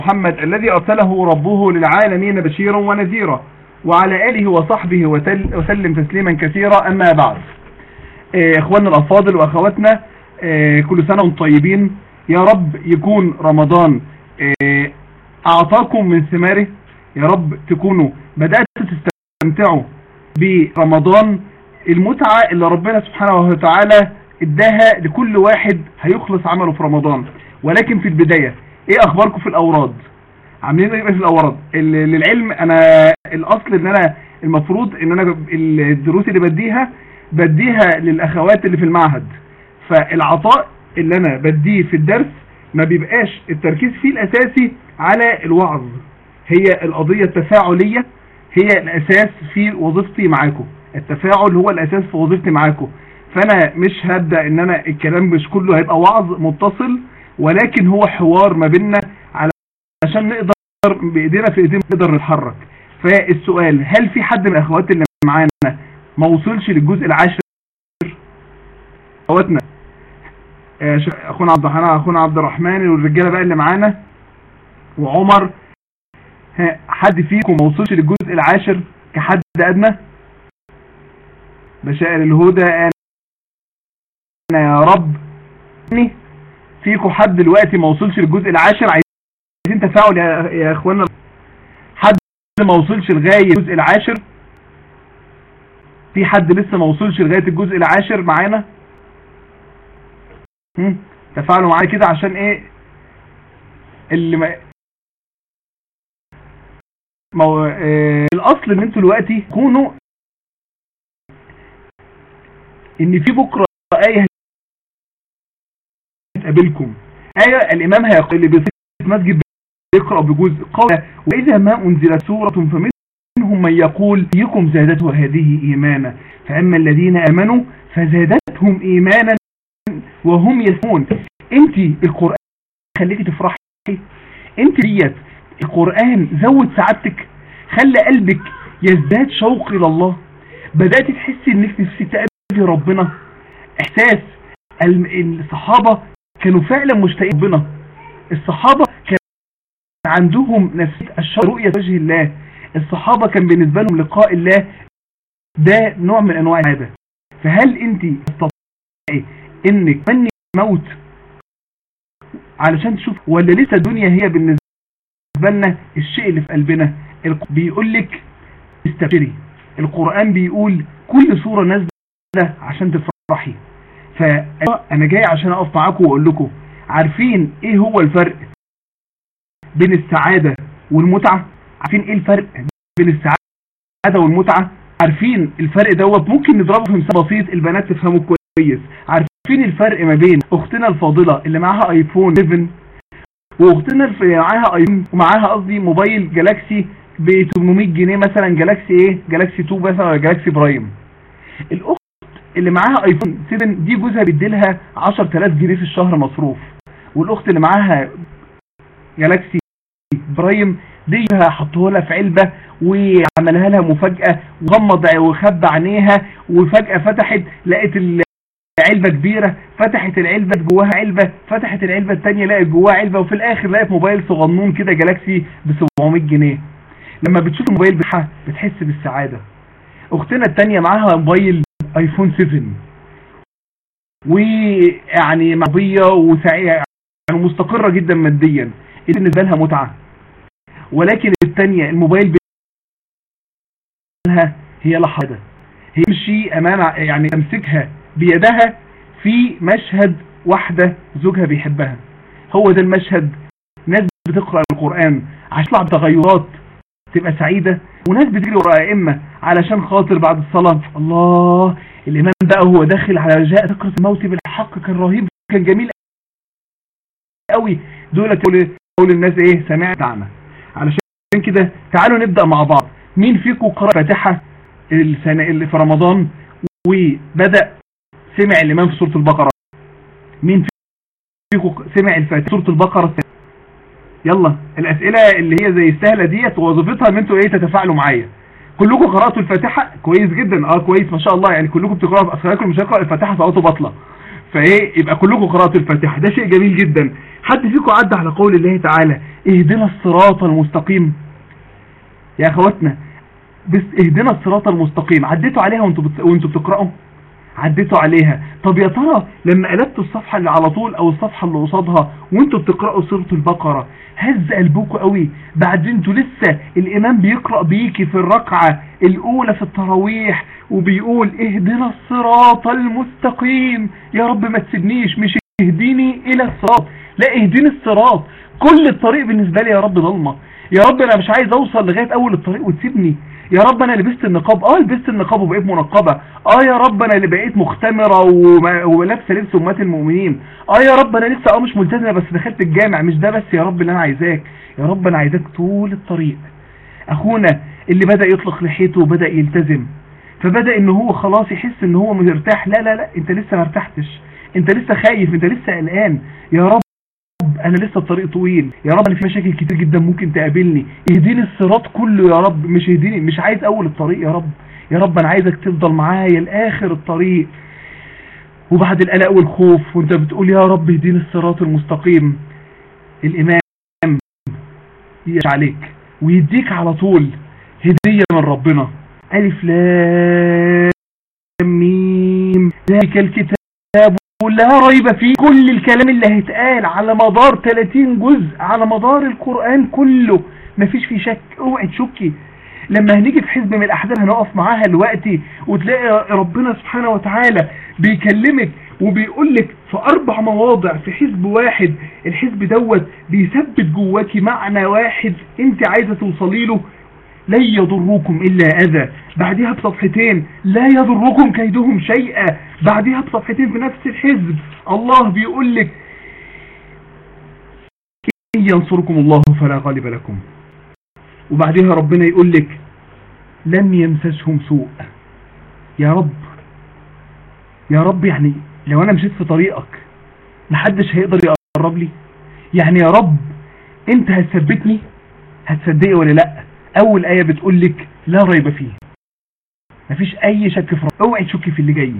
محمد الذي أرسله ربه للعالمين بشيرا ونذيرا وعلى آله وصحبه وسلم تسليما كثيرا أما بعد إخواننا الأفاضل وأخواتنا كل سنة وانتم طيبين يا رب يكون رمضان أعطاكم من ثماره يا رب تكونوا بدأتوا تستمتعوا برمضان المتعة اللي ربنا سبحانه وتعالى اداها لكل واحد هيخلص عمله في رمضان ولكن في البداية ايه اخباركم في الاوراد عاملين ايه في الاوراد للعلم انا الاصل ان انا المفروض ان انا الدروس اللي بديها بديها للاخوات اللي في المعهد فالعطاء اللي انا بديه في الدرس ما بيبقاش التركيز فيه الاساسي على الوعظ هي القضية التفاعلية هي الاساس في وظيفتي معاكم التفاعل هو الاساس في وظيفتي معاكم فانا مش هبدأ ان انا الكلام مش كله هيبقى وعظ متصل ولكن هو حوار ما بيننا علشان نقدر بايدينا في ايدينا نقدر نتحرك فالسؤال هل في حد من الاخوات اللي معانا ما وصلش للجزء العاشر اخواتنا اخونا عبد الرحمن اخونا عبد الرحمن والرجاله بقى اللي معانا وعمر حد فيكم ما وصلش للجزء العاشر كحد ادنى بشائر الهدى انا يا رب فيكم حد دلوقتي ما وصلش للجزء العاشر عايزين تفاعل يا, يا اخوانا حد ما وصلش لغايه الجزء العاشر في حد لسه ما وصلش لغايه الجزء العاشر معانا تفاعلوا معايا كده عشان ايه اللي ما مو... آه... الاصل ان انتوا دلوقتي تكونوا ان في بكره ايه تقابلكم آية الإمام هيقول اللي بيصير مسجد بيقرأ بجزء قول وإذا ما أنزلت سورة فمنهم من يقول فيكم زادته هذه إيمانا فأما الذين أمنوا فزادتهم إيمانا وهم يسمون أنت القرآن خليكي تفرحي أنت ديت القرآن زود سعادتك خلى قلبك يزداد شوق إلى الله بدأت تحسي إنك نفسي تقابلي ربنا إحساس الصحابة كانوا فعلا مشتاقين ربنا الصحابة كان عندهم نفسية الشر رؤية وجه الله الصحابة كان بالنسبة لهم لقاء الله ده نوع من انواع العادة فهل انت تستطيعي انك تمني موت علشان تشوف ولا لسه الدنيا هي بالنسبة لنا الشيء اللي في قلبنا بيقول لك استبشري القرآن بيقول كل سورة نازلة عشان تفرحي فانا جاي عشان اقف معاكم واقول لكم عارفين ايه هو الفرق بين السعادة والمتعة عارفين ايه الفرق بين السعادة والمتعة عارفين الفرق دوت ممكن نضربه في مثال بسيط البنات تفهمه كويس عارفين الفرق ما بين اختنا الفاضلة اللي معاها ايفون 7 واختنا اللي معاها ايفون ومعاها قصدي موبايل جالاكسي ب 800 جنيه مثلا جالاكسي ايه جالاكسي 2 مثلا ولا جالاكسي برايم الاخت اللي معاها ايفون 7 دي جوزها بيديلها 10000 جنيه في الشهر مصروف والاخت اللي معاها جالاكسي برايم دي حطوها لها في علبة وعملها لها مفاجأة وغمض وخبى عينيها وفجأة فتحت لقيت العلبة كبيرة فتحت العلبة جواها علبة فتحت العلبة التانية لقيت جواها علبة وفي الاخر لقيت موبايل صغنون كده جالاكسي ب 700 جنيه لما بتشوف الموبايل بتاعها بتحس بالسعادة اختنا التانية معاها موبايل ايفون 7 ويعني مرضية وسعية يعني مستقرة جدا ماديا اللي بالنسبة لها متعة ولكن الثانية الموبايل لها هي لحظة هي تمشي امام يعني تمسكها بيدها في مشهد واحدة زوجها بيحبها هو ده المشهد ناس بتقرأ القرآن عشان تطلع بتغيرات تبقى سعيدة وناس بتجري وراء ائمه علشان خاطر بعد الصلاة الله الامام بقى هو داخل على جاء تقرأ الموت بالحق كان رهيب كان جميل قوي دول قول الناس ايه سمعت عنا علشان كده تعالوا نبدأ مع بعض مين فيكم قرأ فاتحة السنة اللي في رمضان وبدأ سمع الامام في سورة البقرة مين فيكم سمع الفاتحة سورة البقرة يلا الاسئلة اللي هي زي السهلة ديت وظيفتها ان انتوا ايه تتفاعلوا معايا كلكم قرأتوا الفاتحة كويس جدا اه كويس ما شاء الله يعني كلكم بتقرأوا اصلكم مش هقرأ الفاتحة صلاته بطلة فايه يبقى كلكم قراءة الفاتحة ده شيء جميل جدا حد فيكم عدى على قول الله تعالى اهدنا الصراط المستقيم يا اخواتنا بس اهدنا الصراط المستقيم عديتوا عليها وانتوا بت... وانتوا بتقرأوا عديتوا عليها طب يا ترى لما قلبتوا الصفحة اللي على طول او الصفحة اللي قصادها وانتوا بتقرأوا سورة البقرة هز قلبكم قوي بعد انتوا لسه الامام بيقرأ بيكي في الركعة الاولى في التراويح وبيقول اهدنا الصراط المستقيم يا رب ما تسيبنيش مش اهديني الى الصراط لا اهديني الصراط كل الطريق بالنسبة لي يا رب ضلمة يا رب انا مش عايز اوصل لغاية اول الطريق وتسيبني يا رب انا لبست النقاب اه لبست النقاب وبقيت منقبة اه يا رب انا اللي بقيت مختمرة ولابسه لبس امات المؤمنين اه يا رب انا لسه اه مش ملتزمة بس دخلت الجامع مش ده بس يا رب اللي انا عايزاك يا رب انا عايزاك طول الطريق اخونا اللي بدأ يطلق لحيته وبدأ يلتزم فبدأ ان هو خلاص يحس ان هو مرتاح لا لا لا انت لسه ما ارتحتش انت لسه خايف انت لسه قلقان يا رب انا لسه الطريق طويل يا رب انا في مشاكل كتير جدا ممكن تقابلني اهديني الصراط كله يا رب مش اهديني مش عايز اول الطريق يا رب يا رب انا عايزك تفضل معايا لاخر الطريق وبعد القلق والخوف وانت بتقول يا رب اهديني الصراط المستقيم الامام يش عليك ويديك على طول هدية من ربنا الف لام ميم ذلك الكتاب لا ريب فيه كل الكلام اللي هيتقال على مدار 30 جزء على مدار القرآن كله مفيش فيه شك اوعي تشكي لما هنيجي في حزب من الاحزاب هنقف معاها دلوقتي وتلاقي ربنا سبحانه وتعالى بيكلمك وبيقول لك في اربع مواضع في حزب واحد الحزب دوت بيثبت جواكي معنى واحد انت عايزه توصلي له لن يضركم إلا أذى بعدها بصفحتين لا يضركم كيدهم شيئا بعدها بصفحتين في نفس الحزب الله بيقول لك إن ينصركم الله فلا غالب لكم وبعدها ربنا يقول لك لم يمسسهم سوء يا رب يا رب يعني لو أنا مشيت في طريقك محدش هيقدر يقرب لي يعني يا رب انت هتثبتني هتصدقي ولا لا اول ايه بتقول لك لا ريب فيه مفيش اي شك في رب اوعي تشكي في اللي جاي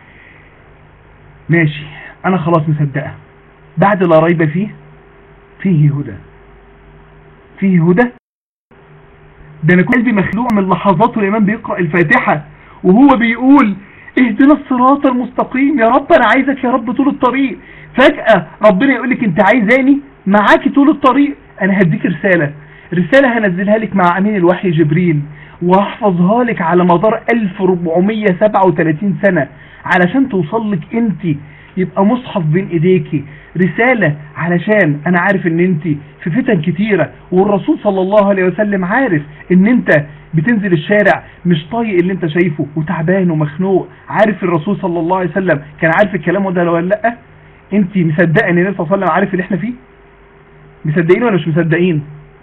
ماشي انا خلاص مصدقه بعد لا ريب فيه فيه هدى فيه هدى ده انا قلبي مخلوع من لحظات الامام بيقرأ الفاتحة وهو بيقول اهدنا الصراط المستقيم يا رب انا عايزك يا رب طول الطريق فجأة ربنا يقول لك انت عايزاني معاكي طول الطريق انا هديك رسالة رسالة هنزلها لك مع امين الوحي جبريل وهحفظها لك على مدار 1437 سنة علشان توصل لك انت يبقى مصحف بين ايديكي رسالة علشان انا عارف ان انت في فتن كتيرة والرسول صلى الله عليه وسلم عارف ان انت بتنزل الشارع مش طايق اللي انت شايفه وتعبان ومخنوق عارف الرسول صلى الله عليه وسلم كان عارف الكلام ده ولا لا انت مصدقه ان النبي صلى الله عليه وسلم عارف اللي احنا فيه مصدقين ولا مش مصدقين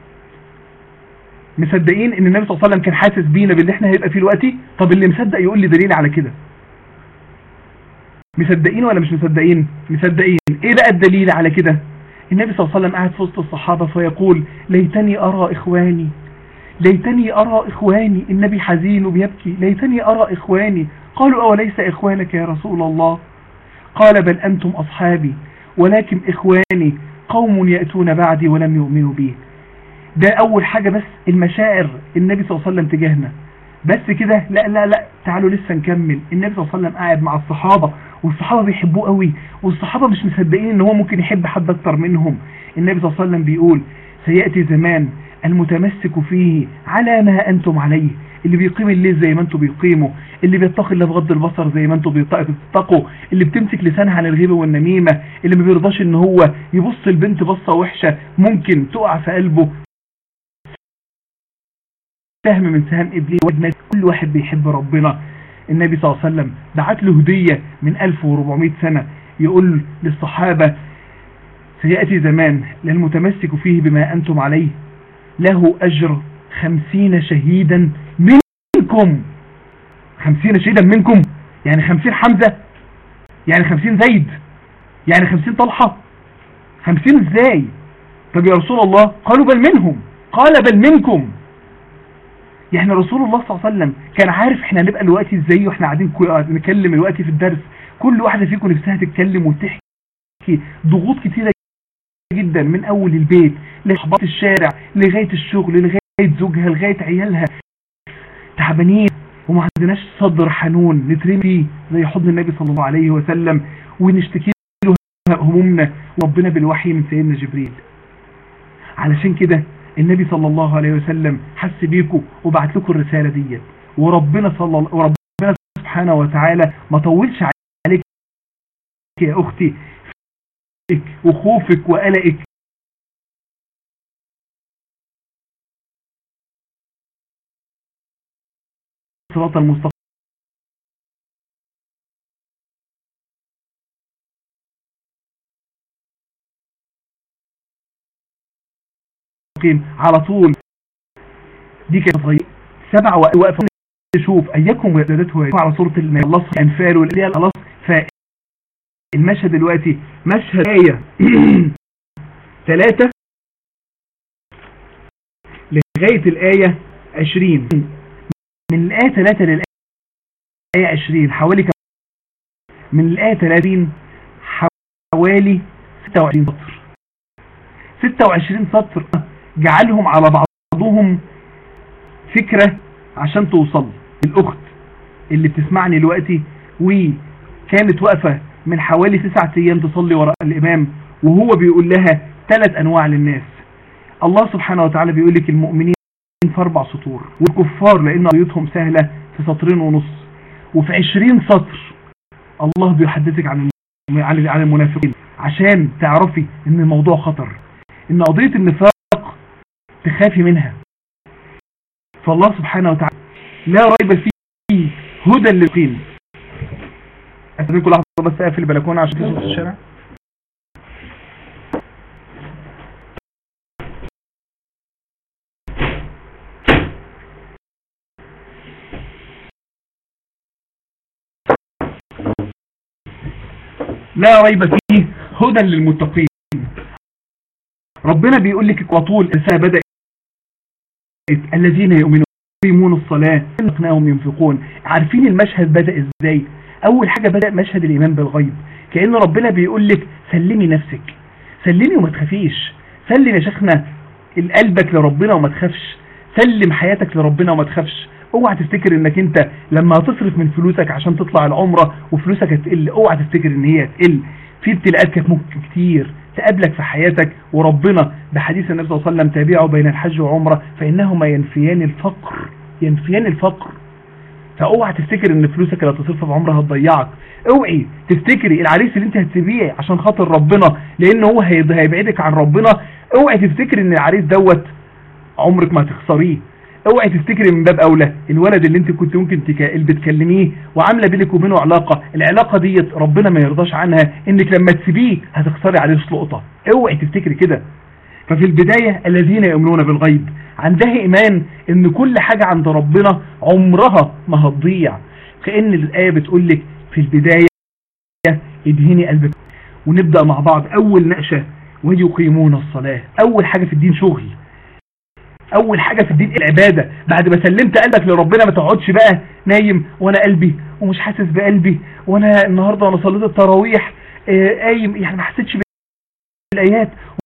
مصدقين ان النبي صلى الله عليه وسلم كان حاسس بينا باللي احنا هيبقى فيه دلوقتي طب اللي مصدق يقول لي دليل على كده مصدقين ولا مش مصدقين مصدقين ايه بقى الدليل على كده النبي صلى الله عليه وسلم قاعد في وسط الصحابة فيقول ليتني ارى اخواني ليتني ارى اخواني النبي حزين وبيبكي ليتني ارى اخواني قالوا اوليس اخوانك يا رسول الله قال بل انتم اصحابي ولكن اخواني قوم يأتون بعدي ولم يؤمنوا بي ده اول حاجة بس المشاعر النبي صلى الله عليه وسلم تجاهنا بس كده لا لا لا تعالوا لسه نكمل النبي صلى الله عليه وسلم قاعد مع الصحابة والصحابة بيحبوه قوي والصحابة مش مصدقين ان هو ممكن يحب حد اكتر منهم النبي صلى الله عليه وسلم بيقول سيأتي زمان المتمسك فيه على ما انتم عليه اللي بيقيم الليل زي ما انتم بيقيموا اللي بيتقي الله بغض البصر زي ما انتم بتتقوا اللي بتمسك لسانها عن الغيبه والنميمه اللي ما بيرضاش ان هو يبص البنت بصه وحشه ممكن تقع في قلبه سهم من سهام ابليس كل واحد بيحب ربنا النبي صلى الله عليه وسلم بعت له هدية من 1400 سنة يقول للصحابة سيأتي زمان للمتمسك فيه بما أنتم عليه له أجر خمسين شهيدا منكم خمسين شهيدا منكم يعني خمسين حمزة يعني خمسين زيد يعني خمسين طلحة خمسين ازاي طب يا رسول الله قالوا بل منهم قال بل منكم يعني رسول الله صلى الله عليه وسلم كان عارف احنا هنبقى دلوقتي ازاي واحنا قاعدين نكلم دلوقتي في الدرس كل واحدة فيكم نفسها تتكلم وتحكي ضغوط كتيرة جدا من اول البيت لحبات الشارع لغاية الشغل لغاية زوجها لغاية عيالها تعبانين وما عندناش صدر حنون نترمي فيه زي حضن النبي صلى الله عليه وسلم ونشتكي له همومنا وربنا بالوحي من سيدنا جبريل علشان كده النبي صلى الله عليه وسلم حس بيكم وبعت لكم الرسالة دي وربنا صلى الله وربنا سبحانه وتعالى ما طولش عليك يا اختي وخوفك وقلقك صراط المستقيم على طول دي كانت صغيرة سبع وقفة تشوف اياكم ولادته على صورة الله الانفال واللي هي الألص فالمشهد دلوقتي مشهد آية ثلاثة لغاية الآية عشرين من الآية 3 للآية 20 حوالي كم من الآية 30 حوالي 26 سطر 26 سطر جعلهم على بعضهم فكرة عشان توصل الأخت اللي بتسمعني دلوقتي وكانت واقفة من حوالي تسعة أيام تصلي وراء الإمام وهو بيقول لها ثلاث أنواع للناس الله سبحانه وتعالى بيقول لك المؤمنين في اربع سطور والكفار لان قضيتهم سهلة في سطرين ونص وفي عشرين سطر الله بيحدثك عن عن المنافقين عشان تعرفي ان الموضوع خطر ان قضية النفاق تخافي منها فالله سبحانه وتعالى لا ريب فيه هدى للقين استاذنكم لحظة بس اقفل البلكونة عشان تصوت الشارع لا ريب فيه هدى للمتقين ربنا بيقول لك على طول الرسالة بدأت الذين يؤمنون يقيمون الصلاة نقناهم ينفقون عارفين المشهد بدأ ازاي اول حاجة بدأ مشهد الايمان بالغيب كأن ربنا بيقول لك سلمي نفسك سلمي وما تخافيش سلم يا شيخنا قلبك لربنا وما تخافش سلم حياتك لربنا وما تخافش اوعى تفتكر انك انت لما هتصرف من فلوسك عشان تطلع العمرة وفلوسك هتقل اوعى تفتكر ان هي هتقل في ابتلاءات كانت ممكن كتير تقابلك في حياتك وربنا بحديث النبي صلى الله عليه وسلم تابعوا بين الحج وعمرة فإنهما ينفيان الفقر ينفيان الفقر فاوعى تفتكر ان فلوسك اللي هتصرفها في عمرها هتضيعك اوعي تفتكري العريس اللي انت هتسيبيه عشان خاطر ربنا لان هو هيبعدك عن ربنا اوعي تفتكري ان العريس دوت عمرك ما هتخسريه اوعي تفتكري من باب اولى الولد اللي انت كنت ممكن بتكلميه وعامله بينك وبينه علاقه العلاقه ديت ربنا ما يرضاش عنها انك لما تسيبيه هتخسري عليه لقطه اوعي تفتكري كده ففي البداية الذين يؤمنون بالغيب عندها ايمان ان كل حاجة عند ربنا عمرها ما هتضيع كأن الآية بتقول لك في البداية ادهني قلبك ونبدأ مع بعض اول نقشة ويقيمون الصلاة اول حاجة في الدين شغل اول حاجة في الدين العبادة بعد ما سلمت قلبك لربنا ما تقعدش بقى نايم وانا قلبي ومش حاسس بقلبي وانا النهاردة وانا صليت التراويح آه، قايم يعني ما حسيتش بالايات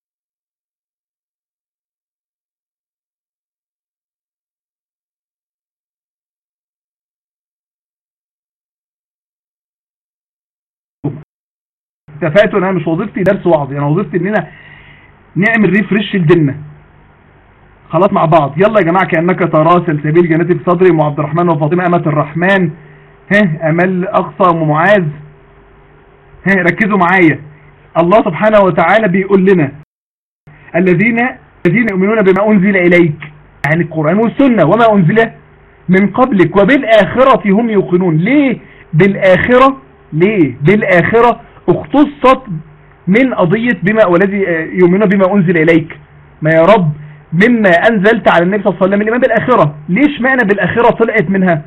اتفقتوا انا مش وظيفتي درس وعظ انا وظيفتي اننا نعمل ريفرش لديننا خلاص مع بعض يلا يا جماعة كأنك ترى سلسبيل جناتي في صدري ام عبد الرحمن وفاطمة أمة الرحمن ها أمل أقصى ام معاذ ها ركزوا معايا الله سبحانه وتعالى بيقول لنا الذين الذين يؤمنون بما أنزل إليك يعني القرآن والسنة وما أنزل من قبلك وبالآخرة هم يوقنون ليه بالآخرة ليه بالآخرة اختصت من قضية بما والذي يؤمنون بما أنزل إليك ما يا رب مما أنزلت على النبي صلى الله عليه وسلم الإيمان بالآخرة ليش معنى بالآخرة طلعت منها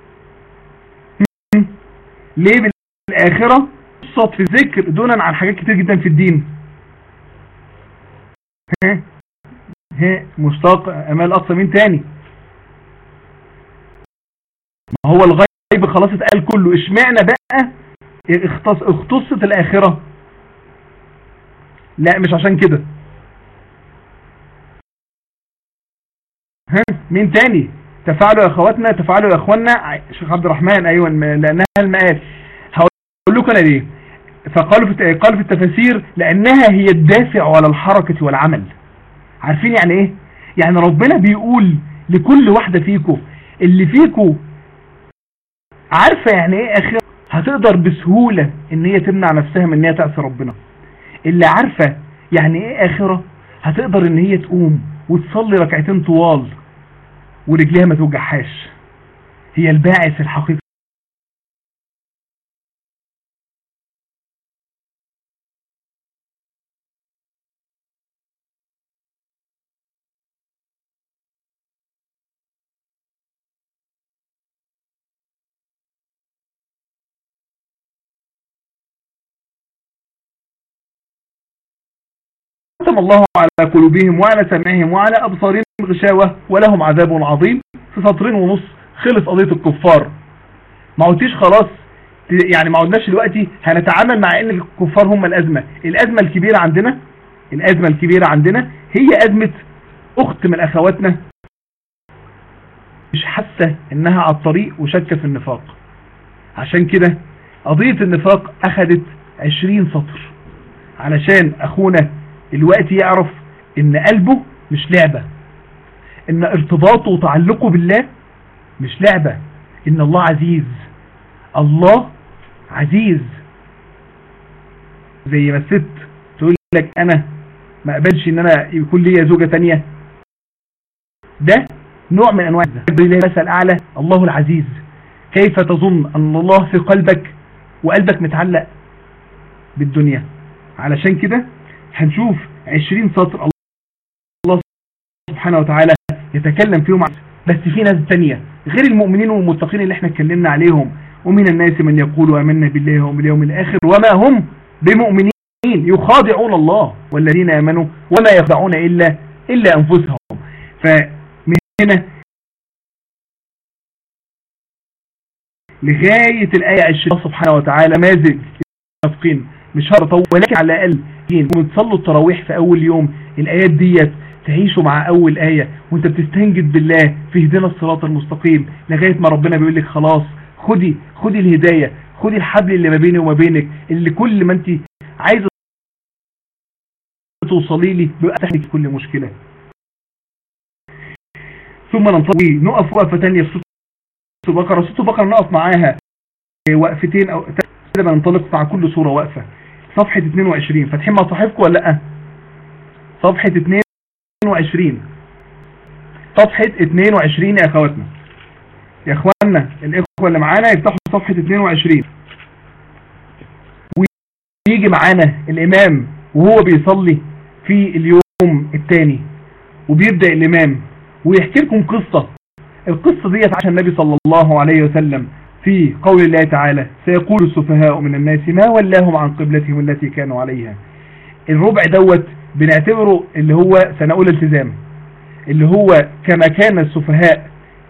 ليه بالآخرة قصت في الذكر دونا عن حاجات كتير جدا في الدين ها ها مشتاق أمال أقصى مين تاني ما هو الغيب خلاص اتقال كله اشمعنى بقى اختص اختصت الآخرة لا مش عشان كده ها مين تاني تفعلوا يا اخواتنا تفعلوا يا اخواننا شيخ عبد الرحمن ايوه لانها المقال هقول لكم انا ليه فقالوا في قالوا في التفاسير لانها هي الدافع على الحركة والعمل عارفين يعني ايه يعني ربنا بيقول لكل واحدة فيكم اللي فيكم عارفة يعني ايه اخر هتقدر بسهولة ان هي تمنع نفسها من ان هي تعصي ربنا اللي عارفة يعني ايه اخرة هتقدر ان هي تقوم وتصلي ركعتين طوال ورجليها ما توجعهاش هي الباعث الحقيقي ختم الله على قلوبهم وعلى سمعهم وعلى أبصارهم غشاوة ولهم عذاب عظيم في سطرين ونص خلص قضية الكفار ما عودتيش خلاص يعني ما عودناش دلوقتي هنتعامل مع ان الكفار هم الأزمة الأزمة الكبيرة عندنا الأزمة الكبيرة عندنا هي أزمة أخت من أخواتنا مش حاسة انها على الطريق وشكة في النفاق عشان كده قضية النفاق أخدت عشرين سطر علشان أخونا الوقت يعرف ان قلبه مش لعبة ان ارتباطه وتعلقه بالله مش لعبة ان الله عزيز الله عزيز زي ما الست تقول لك انا ما اقبلش ان انا يكون لي زوجة تانية ده نوع من انواع مثل اعلى الله العزيز كيف تظن ان الله في قلبك وقلبك متعلق بالدنيا علشان كده هنشوف 20 سطر الله سبحانه وتعالى يتكلم فيهم بس في ناس تانية غير المؤمنين والمتقين اللي احنا اتكلمنا عليهم ومن الناس من يقول آمنا بالله وباليوم الآخر وما هم بمؤمنين يخادعون الله والذين آمنوا وما يخدعون إلا إلا أنفسهم فمن هنا لغاية الآية 20 سبحانه وتعالى مازل المتقين مش هرطول ولكن على الأقل وتصلوا التراويح في أول يوم الآيات ديت تعيشوا مع أول آية وانت بتستنجد بالله في هدنا الصراط المستقيم لغاية ما ربنا بيقول لك خلاص خدي خدي الهداية خدي الحبل اللي ما بيني وما بينك اللي كل ما انت عايزة توصلي لي بيبقى تحلك كل مشكلة ثم ننطلق نقف وقفة تانية في سورة بقرة سورة بقرة نقف معاها وقفتين او كده ننطلق مع كل سورة وقفة صفحة 22 فاتحين مع صاحبكم ولا لا صفحة 22 صفحة 22 يا اخواتنا يا اخواننا الاخوة اللي معانا يفتحوا صفحة 22 ويجي معانا الامام وهو بيصلي في اليوم الثاني وبيبدأ الامام ويحكي لكم قصة القصة ديت عشان النبي صلى الله عليه وسلم في قول الله تعالى سيقول السفهاء من الناس ما ولاهم عن قبلتهم التي كانوا عليها الربع دوت بنعتبره اللي هو سنة أولى التزام اللي هو كما كان السفهاء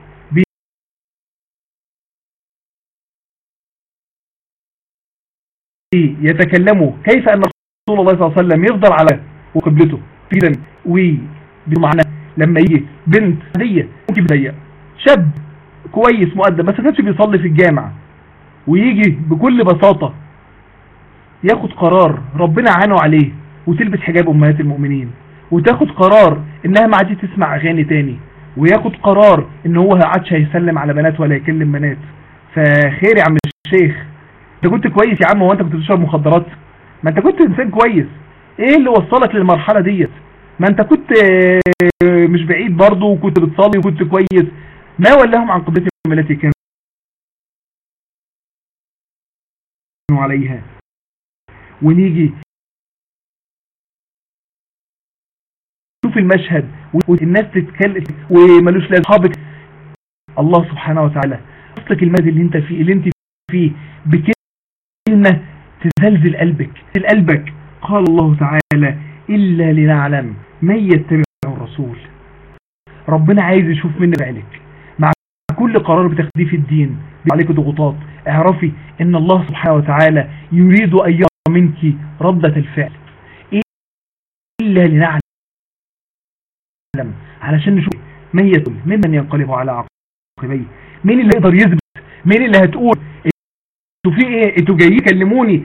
يتكلموا كيف أن رسول الله صلى الله عليه وسلم يفضل على وقبلته إذا وبمعنى لما يجي بنت هدية ممكن بدية شاب كويس مؤدب بس كانش بيصلي في الجامع ويجي بكل بساطة ياخد قرار ربنا عانوا عليه وتلبس حجاب امهات المؤمنين وتاخد قرار انها ما عادش تسمع اغاني تاني وياخد قرار ان هو عادش هيسلم على بنات ولا يكلم بنات فخير يا عم الشيخ انت كنت كويس يا عم هو انت كنت بتشرب مخدرات ما انت كنت انسان كويس ايه اللي وصلك للمرحلة ديت ما انت كنت مش بعيد برضه وكنت بتصلي وكنت كويس ما ولاهم عن قبلتهم التي كانوا عليها ونيجي شوف المشهد والناس تتكلم وملوش لا اصحابك الله سبحانه وتعالى اصلك الماد اللي انت فيه اللي انت فيه بكلمة تزلزل قلبك قلبك قال الله تعالى إلا لنعلم من يتبع الرسول ربنا عايز يشوف منك فعلك كل قرار بتاخديه في الدين عليك ضغوطات اعرفي ان الله سبحانه وتعالى يريد ان يرى منك ردة الفعل إلا لنعلم علشان نشوف من يتول ممن ينقلب على عقبيه مين اللي يقدر يثبت مين اللي هتقول انتوا في ايه انتوا جايين تكلموني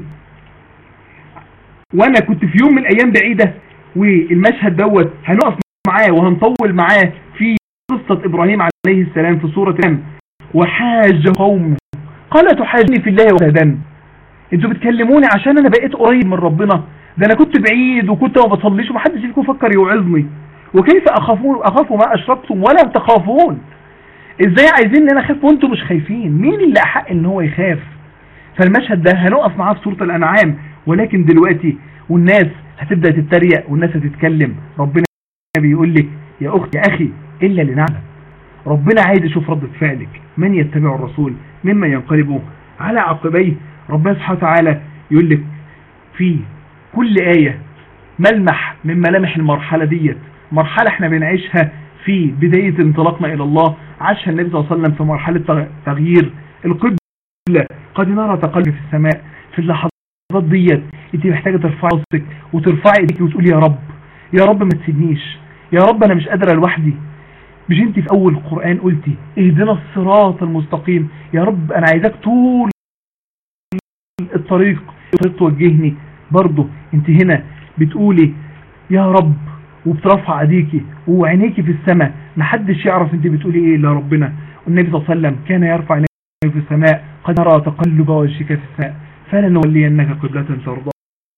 وانا كنت في يوم من الايام بعيدة والمشهد دوت هنقف معاه وهنطول معاه في قصة ابراهيم عليه السلام في سورة الام وحاج قوم قال تحاجني في الله وهدان انتوا بتكلموني عشان انا بقيت قريب من ربنا ده انا كنت بعيد وكنت ما بصليش ومحدش فيكم فكر يوعظني وكيف اخافون اخاف ما اشركتم ولم تخافون ازاي عايزين ان انا اخاف وانتم مش خايفين مين اللي احق ان هو يخاف فالمشهد ده هنقف معاه في سورة الانعام ولكن دلوقتي والناس هتبدأ تتريق والناس هتتكلم ربنا بيقول لك يا اختي يا اخي الا لنعلم ربنا عايز يشوف ردة فعلك من يتبع الرسول ممن ينقلب على عقبيه ربنا سبحانه وتعالى يقول لك في كل آية ملمح من ملامح المرحلة ديت مرحلة احنا بنعيشها في بداية انطلاقنا الى الله عاشها النبي صلى الله عليه وسلم في مرحلة تغيير القبلة قد نرى تقلب في السماء في اللحظات ديت انت محتاجة ترفعي راسك وترفعي ايديك وتقولي يا رب يا رب ما تسيبنيش يا رب انا مش قادرة لوحدي مش انت في اول القرآن قلتي اهدنا الصراط المستقيم يا رب انا عايزاك طول الطريق توجهني برضه انت هنا بتقولي يا رب وبترفع ايديكي وعينيكي في السماء محدش يعرف انت بتقولي ايه الا ربنا والنبي صلى الله عليه وسلم كان يرفع عينيه في السماء قد نرى تقلب وجهك في السماء فلنولينك قبلة ترضاها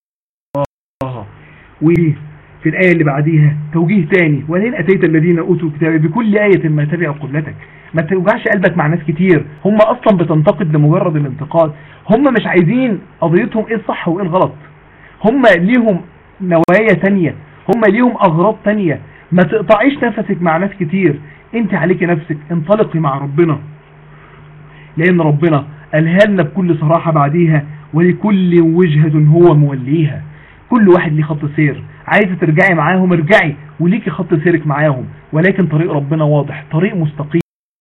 وفي الآية اللي بعديها توجيه تاني ولين أتيت الذين أوتوا الكتاب بكل آية ما تبع قبلتك ما توجعش قلبك مع ناس كتير هم أصلا بتنتقد لمجرد الانتقاد هم مش عايزين قضيتهم ايه الصح وايه الغلط هم ليهم نوايا تانية هم ليهم اغراض تانية ما تقطعيش نفسك مع ناس كتير انت عليك نفسك انطلقي مع ربنا لان ربنا قالها لنا بكل صراحة بعديها ولكل وجهة هو موليها كل واحد ليه خط سير عايزة ترجعي معاهم ارجعي وليكي خط سيرك معاهم ولكن طريق ربنا واضح طريق مستقيم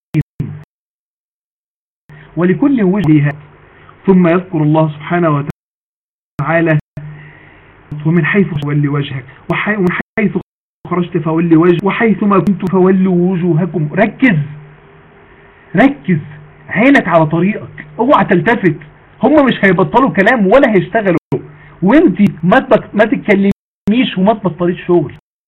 ولكل وجهها ثم يذكر الله سبحانه وتعالى ومن حيث تولي وجهك ومن حيث خرجت فولي وجهك وحيث ما كنت فولوا وجوهكم ركز ركز عينك على طريقك اوعى تلتفت هم مش هيبطلوا كلام ولا هيشتغلوا وانت ما ما تتكلميش وما تبطليش شغل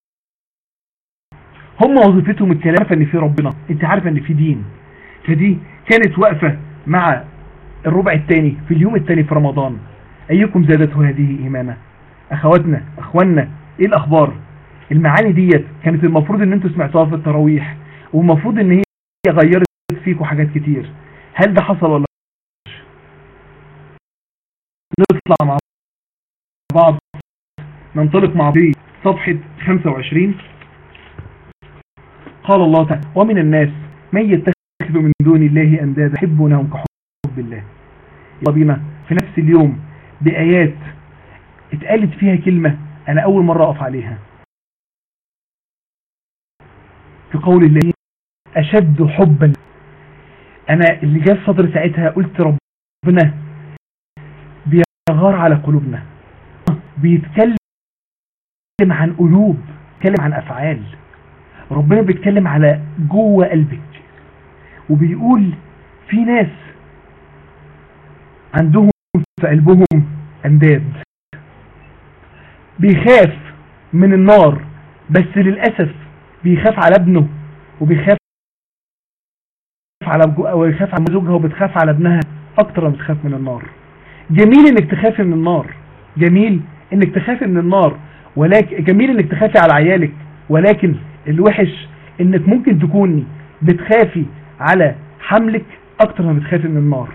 هم وظيفتهم الكلام عارفه ان في ربنا انت عارفه ان في دين فدي كانت واقفه مع الربع الثاني في اليوم الثاني في رمضان ايكم زادته هذه ايمانا اخواتنا اخواننا ايه الاخبار المعاني ديت كانت المفروض ان انتوا سمعتوها في التراويح والمفروض ان هي غيرت فيكم حاجات كتير هل ده حصل ولا نطلع مع بعض ننطلق مع بعض صفحة 25 قال الله تعالى ومن الناس من يتخذ من دون الله أندادا يحبونهم كحب الله بينا في نفس اليوم بآيات اتقالت فيها كلمة أنا أول مرة أقف عليها في قول الله أشد حبا أنا اللي جاء في صدر ساعتها قلت ربنا بيغار على قلوبنا بيتكلم عن قلوب بيتكلم عن أفعال ربنا بيتكلم على جوه قلبك وبيقول في ناس عندهم في قلبهم أنداد بيخاف من النار بس للأسف بيخاف على ابنه وبيخاف على ويخاف على زوجها وبتخاف على ابنها اكتر ما بتخاف من النار جميل انك تخافي من النار جميل انك تخافي من النار ولكن جميل انك تخافي على عيالك ولكن الوحش انك ممكن تكوني بتخافي على حملك اكتر ما بتخافي من النار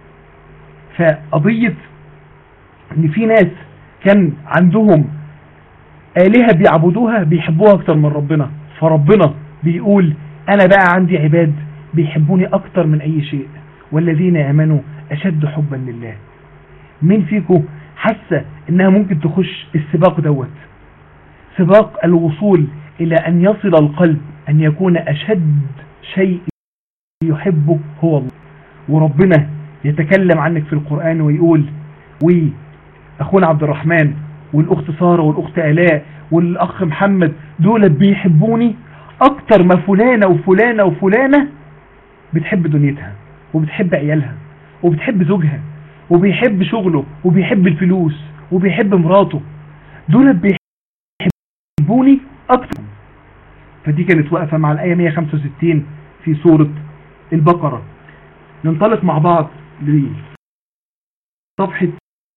فقضية ان في ناس كان عندهم آلهة بيعبدوها بيحبوها اكتر من ربنا فربنا بيقول انا بقى عندي عباد بيحبوني اكتر من اي شيء والذين امنوا اشد حبا لله مين فيكم حاسة انها ممكن تخش السباق دوت سباق الوصول الى ان يصل القلب ان يكون اشد شيء يحبه هو الله وربنا يتكلم عنك في القرآن ويقول وأخونا عبد الرحمن والأخت سارة والأخت آلاء والأخ محمد دول بيحبوني أكتر ما فلانة وفلانة وفلانة بتحب دنيتها وبتحب عيالها وبتحب زوجها وبيحب شغله وبيحب الفلوس وبيحب مراته دول بيحبوني أكتر فدي كانت واقفة مع الآية 165 في سورة البقرة ننطلق مع بعض لصفحة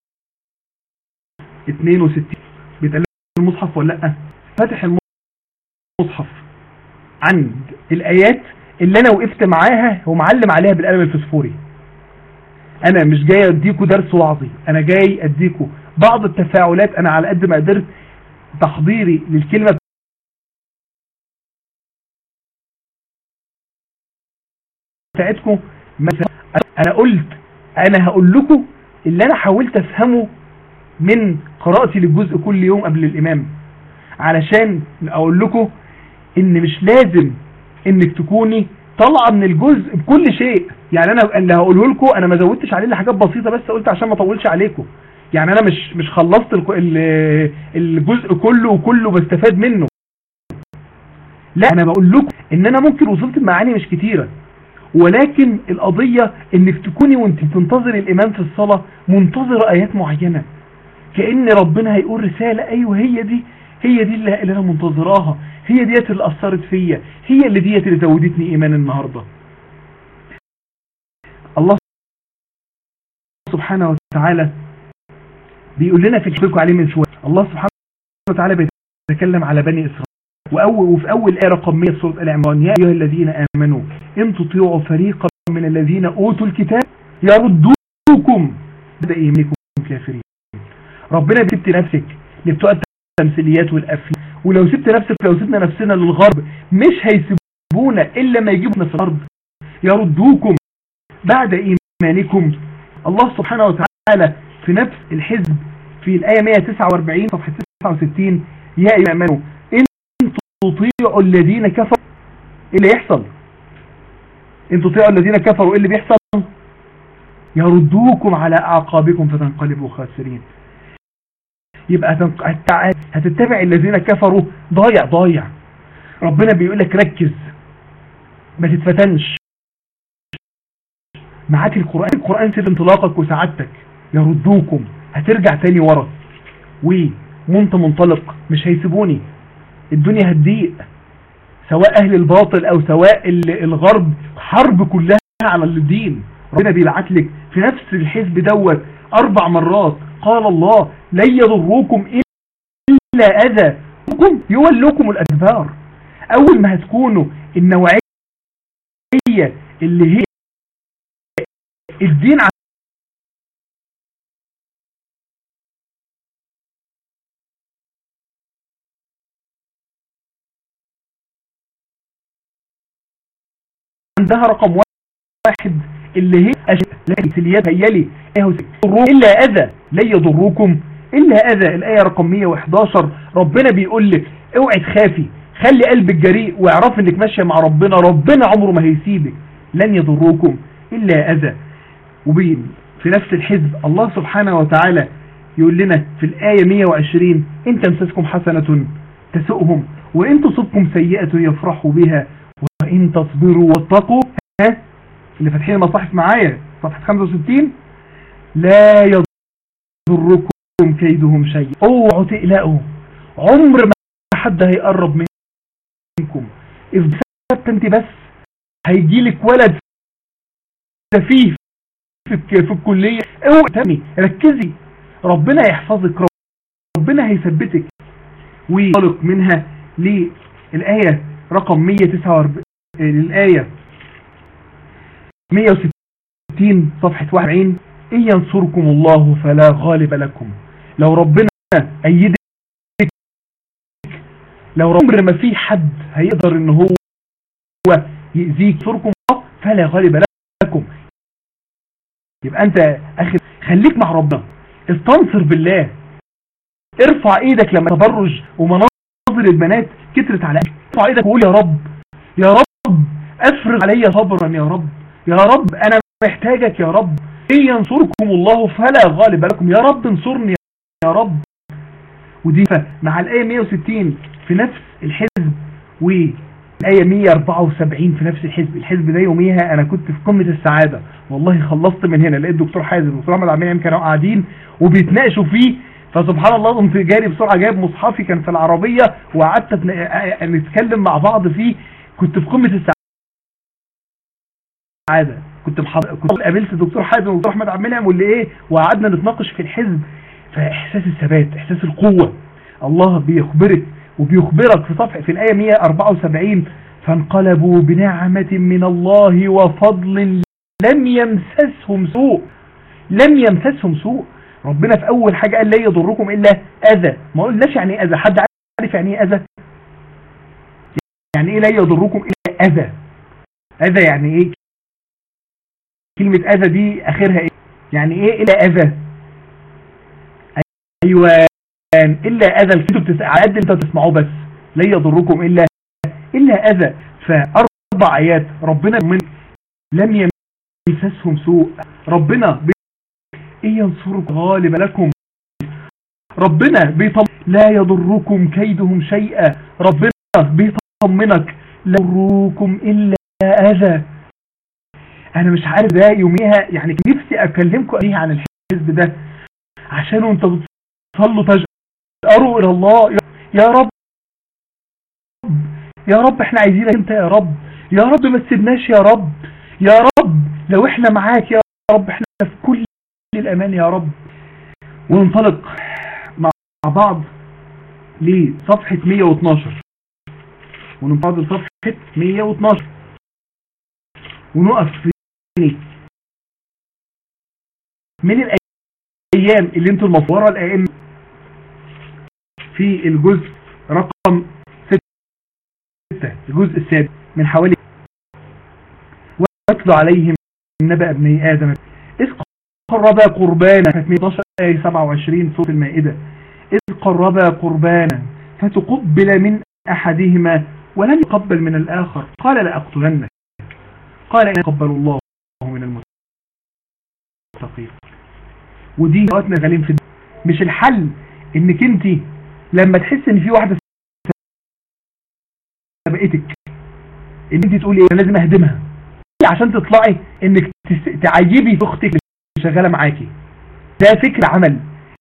62 بيتقال المصحف ولا لا فاتح المصحف عند الآيات اللي أنا وقفت معاها ومعلم عليها بالقلم الفسفوري أنا مش جاي أديكوا درس وعظي أنا جاي أديكوا بعض التفاعلات أنا على قد ما قدرت تحضيري للكلمة بتاعتكم مثلا انا قلت انا هقول لكم اللي انا حاولت افهمه من قراءتي للجزء كل يوم قبل الامام علشان اقول لكم ان مش لازم انك تكوني طالعه من الجزء بكل شيء يعني انا اللي هقوله لكم انا ما زودتش عليه حاجات بسيطه بس قلت عشان ما اطولش عليكم يعني انا مش مش خلصت الجزء كله وكله بستفاد منه لا انا بقول لكم ان انا ممكن وصلت المعاني مش كتيره ولكن القضية انك تكوني وانت بتنتظر الامام في الصلاة منتظرة ايات معينة كأن ربنا هيقول رسالة ايوه هي دي هي دي اللي انا منتظراها هي ديت اللي اثرت فيا هي اللي ديت اللي زودتني ايمان النهاردة الله سبحانه وتعالى بيقول لنا في الحكم عليه من شوية الله سبحانه وتعالى بيتكلم على بني اسرائيل وأول وفي أول آية رقم 100 سورة العمران يا أيها الذين آمنوا إن تطيعوا فريقا من الذين أوتوا الكتاب يردوكم بدأ إيمانكم كافرين ربنا بيسبت نفسك لبتوع التمثيليات والأفلام ولو سبت نفسك لو سبنا نفسنا للغرب مش هيسيبونا إلا ما يجيبونا في الأرض يردوكم بعد إيمانكم الله سبحانه وتعالى في نفس الحزب في الآية 149 صفحة 69 يا أيها آمنوا تطيعوا الذين كفروا ايه اللي يحصل ان تطيعوا الذين كفروا ايه اللي بيحصل يردوكم على اعقابكم فتنقلبوا خاسرين يبقى هتتبع الذين كفروا ضايع ضايع ربنا بيقول لك ركز ما تتفتنش معاك القرآن القرآن سيد انطلاقك وسعادتك يردوكم هترجع تاني ورا وانت منطلق مش هيسيبوني الدنيا هتضيق سواء اهل الباطل او سواء الغرب حرب كلها على الدين ربنا بيبعت لك في نفس الحزب دوت اربع مرات قال الله لن يضروكم الا اذى يولوكم الادبار اول ما هتكونوا النوعية اللي هي الدين عندها رقم واحد اللي هي اليد هيلي إلا أذى لن يضروكم إلا أذى الآية رقم 111 ربنا بيقول لك اوعي تخافي خلي قلبك جريء واعرف انك ماشية مع ربنا ربنا عمره ما هيسيبك لن يضروكم إلا أذى وبين في نفس الحزب الله سبحانه وتعالى يقول لنا في الآية 120 إن تمسسكم حسنة تسؤهم وإن تصبكم سيئة يفرحوا بها وإن تصبروا واتقوا ها اللي فاتحين المصاحف معايا صفحة 65 لا يضركم كيدهم شيء اوعوا تقلقوا عمر ما حد هيقرب منكم إذا ثبت انت بس هيجي لك ولد سفيف في الكلية اوعي تاني ركزي ربنا يحفظك ربنا هيثبتك ويطلق منها للآية رقم 149 الآية 160 صفحة 41 إن ينصركم الله فلا غالب لكم لو ربنا أيدك لو عمر ما في حد هيقدر ان هو يأذيك ينصركم الله فلا غالب لكم يبقى انت اخي خليك مع ربنا استنصر بالله ارفع ايدك لما تبرج ومناظر البنات كترت على ارفع ايدك وقول يا رب يا رب افرغ علي صبرا يا رب يا رب انا محتاجك يا رب ان ينصركم الله فلا غالب لكم يا رب انصرني يا رب ودي مع الآية 160 في نفس الحزب والآية 174 في نفس الحزب الحزب ده يوميها أنا كنت في قمة السعادة والله خلصت من هنا لقيت دكتور حازم ودكتور أحمد عبد المنعم كانوا قاعدين وبيتناقشوا فيه فسبحان الله قمت جاري بسرعة جايب مصحفي كان في العربية وقعدت نتكلم مع بعض فيه كنت في قمة السعادة كنت محضر كنت قابلت الدكتور حازم ودكتور احمد عبد المنعم واللي ايه وقعدنا نتناقش في الحزب فاحساس الثبات احساس القوة الله بيخبرك وبيخبرك في صفحة في الآية 174 فانقلبوا بنعمة من الله وفضل لم يمسسهم سوء لم يمسسهم سوء ربنا في أول حاجة قال لا يضركم إلا أذى ما قلناش يعني ايه أذى حد عارف يعني ايه أذى يعني ايه لا يضركم إلا أذى أذى يعني ايه كلمة أذى دي آخرها ايه يعني ايه إلى أذى أيوة إلا أذى على قد انت تسمعوه بس لا يضركم إلا إلا أذى فأربع آيات ربنا من لم يمسسهم سوء ربنا إن ينصرك غالب لكم ربنا بيطمن لا يضركم كيدهم شيئا ربنا بيطمنك لا يضركم إلا أذى أنا مش عارف ده يوميها يعني نفسي أكلمكم أيه عن الحزب ده عشان انت بتصلوا تجأروا إلى الله يا رب يا رب احنا عايزينك انت يا رب يا رب ما تسيبناش يا رب يا رب لو احنا معاك يا رب احنا في كل الامان يا رب وننطلق مع بعض لصفحة 112 وننطلق لصفحة 112 ونقف في من الايام اللي انتوا المفورة الائمة في الجزء رقم 6 الجزء السادس من حوالي واتلو عليهم نبأ ابني آدم إذ قربا قربانا 12 آية 27 سورة المائدة إذ قربا قربانا فتقبل من أحدهما ولم يقبل من الآخر قال لأقتلنك قال إن قبل الله من المتقين ودي وقتنا غالين في مش الحل انك انت لما تحس ان في واحدة سبقتك ان انت تقولي ايه انا لازم اهدمها عشان تطلعي انك تعيبي اختك اللي شغاله معاكي ده فكر عمل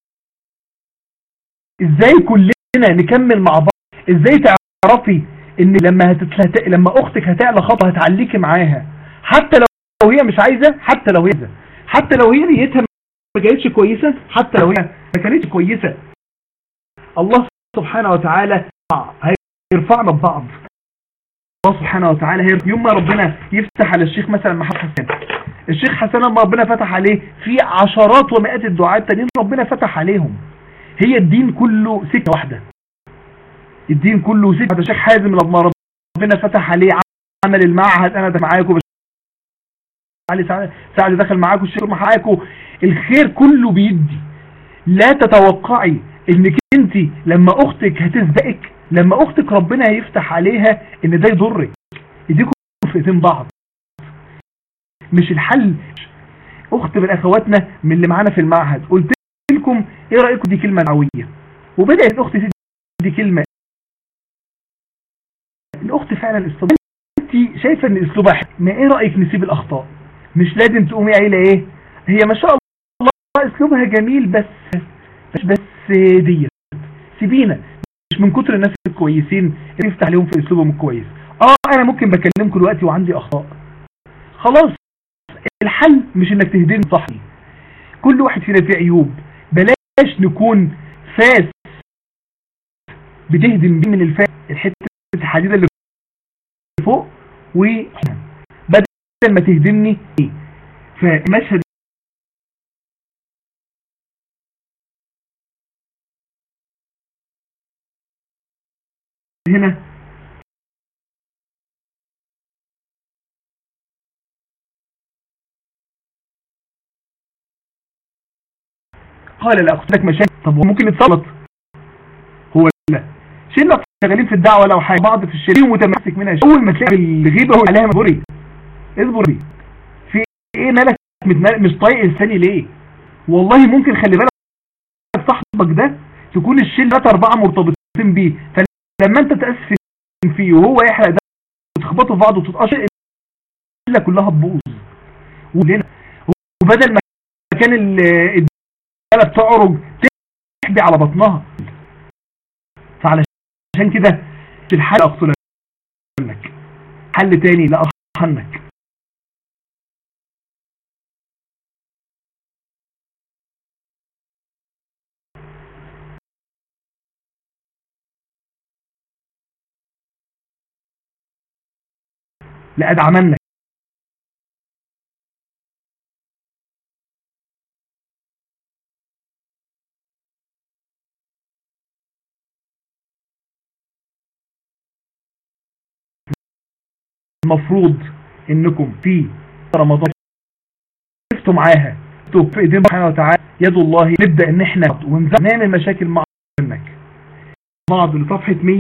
ازاي كلنا نكمل مع بعض ازاي تعرفي ان لما هتتلت... لما اختك هتعلى خطوه هتعليكي معاها حتى لو هي مش عايزه حتى لو هي عايزه حتى لو هي نيتها ما كانتش كويسه حتى لو هي ما كانتش كويسه الله سبحانه وتعالى هيرفعنا ببعض الله سبحانه وتعالى يوم ما ربنا يفتح على الشيخ مثلا محمد حسن الشيخ حسن لما ربنا فتح عليه في عشرات ومئات الدعاء التانيين ربنا فتح عليهم هي الدين كله سكة واحدة الدين كله سكة واحدة الشيخ حازم لما ربنا فتح عليه عمل المعهد انا ده معاكم علي سعد دخل معاكم الشيخ معاكم الخير كله بيدي لا تتوقعي انك انت لما اختك هتسبقك لما اختك ربنا هيفتح عليها ان ده يضرك يديكم في ايدين بعض مش الحل اخت من اخواتنا من اللي معانا في المعهد قلت لكم ايه رايكم دي كلمه دعويه وبدات الاخت دي كلمه الاخت فعلا استضافت انت شايفه ان اسلوبها ما ايه رايك نسيب الاخطاء مش لازم تقومي قايله ايه هي ما شاء الله اسلوبها جميل بس مش بس ديت سيبينا مش من كتر الناس الكويسين اللي يفتح عليهم في اسلوبهم الكويس اه انا ممكن بكلمكم دلوقتي وعندي اخطاء خلاص الحل مش انك تهديني صحي كل واحد فينا فيه عيوب بلاش نكون فاس بتهدم من الفاس الحته الحديده اللي فوق و بدل ما تهدمني فمشهد هنا قال لا اختك مشاكل طب ممكن يتصلت هو لا شيل لك شغالين في الدعوه لو حاجه بعض في الشرير متمسك منها اول ما تلاقي الغيبه هو عليها مبري اصبري في ايه مالك مش طايق الثاني ليه والله ممكن خلي بالك صاحبك ده تكون الشله ثلاثه اربعه مرتبطين بيه فلما انت تاسف فيه وهو يحرق ده وتخبطوا في بعض وتتقشر الشله كلها تبوظ وبدل ما كان الداله بتعرج تحبي على بطنها فعلشان كده في الحل اقتل لك حل تاني لا اطحنك لأدعمنك المفروض انكم في رمضان شفتوا معاها في ايدين سبحانه وتعالى يد الله نبدا ان احنا ونزعل نعمل مشاكل مع منك بعض لصفحه 100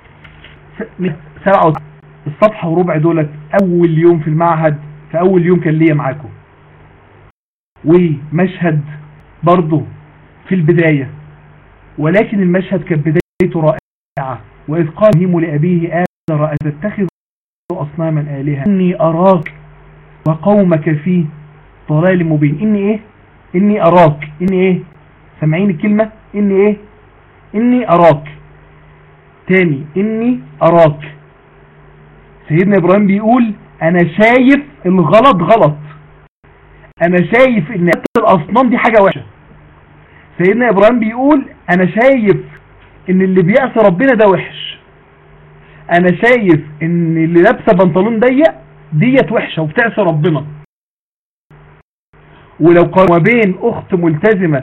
7 الصفحه وربع دولت اول يوم في المعهد في اول يوم كان ليا معاكم ومشهد برضه في البدايه ولكن المشهد كانت بدايته رائعه واذ قال ابراهيم لابيه آذر أتتخذ أصناما آلهة إني أراك وقومك في ضلال مبين إني إيه إني أراك إني إيه سامعين الكلمة إني إيه إني أراك تاني إني أراك سيدنا إبراهيم بيقول أنا شايف الغلط غلط أنا شايف إن الأصنام دي حاجة وحشة سيدنا إبراهيم بيقول أنا شايف إن اللي بيأس ربنا ده وحش انا شايف ان اللي لابسه بنطلون ضيق ديت وحشه وبتعصي ربنا ولو قارن ما بين اخت ملتزمه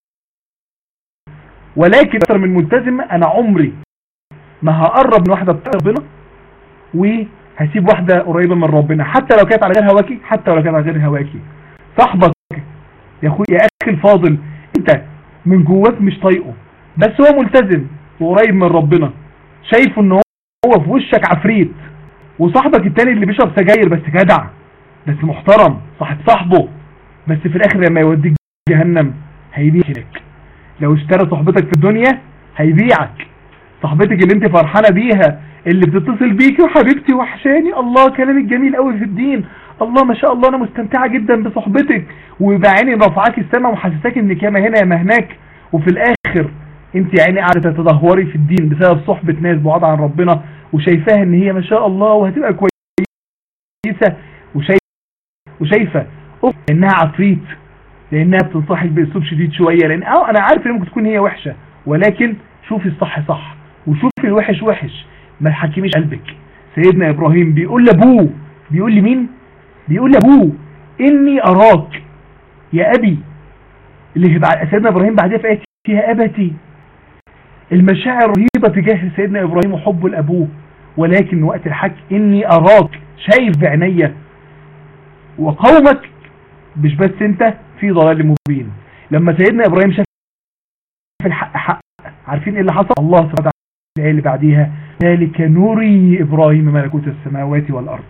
ولكن اكتر من ملتزمه انا عمري ما هقرب من واحده بتعصي ربنا وهسيب واحده قريبه من ربنا حتى لو كانت على غير هواكي حتى لو كانت على غير هواكي صاحبك يا اخوي يا اخي الفاضل انت من جواك مش طايقه بس هو ملتزم وقريب من ربنا شايفه ان هو هو في وشك عفريت وصاحبك التاني اللي بيشرب سجاير بس جدع بس محترم صاحب صاحبه بس في الاخر لما يوديك جهنم هيبيعك لو اشترى صحبتك في الدنيا هيبيعك صاحبتك اللي انت فرحانة بيها اللي بتتصل بيكي وحبيبتي وحشاني الله كلامك جميل قوي في الدين الله ما شاء الله انا مستمتعة جدا بصحبتك وبعيني رفعاك السما وحسساك انك ياما هنا ياما هناك وفي الاخر انت يعني قاعده تتدهوري في الدين بسبب صحبه ناس بعاد عن ربنا وشايفاها ان هي ما شاء الله وهتبقى كويسه وشايفه وشايفه انها عفريت لانها بتنصحك باسلوب شديد شويه لان اه انا عارف ان ممكن تكون هي وحشه ولكن شوفي الصح صح وشوفي الوحش وحش ما تحكميش قلبك سيدنا ابراهيم بيقول لابوه بيقول لمين بيقول لابوه اني اراك يا ابي اللي سيدنا ابراهيم بعدها في ايه يا ابتي المشاعر رهيبة تجاه سيدنا إبراهيم وحبه لأبوه ولكن وقت الحج إني أراك شايف بعينيا وقومك مش بس أنت في ضلال مبين لما سيدنا إبراهيم شاف الحق حق عارفين إيه اللي حصل الله سبحانه وتعالى اللي بعديها ذلك نوري إبراهيم ملكوت السماوات والأرض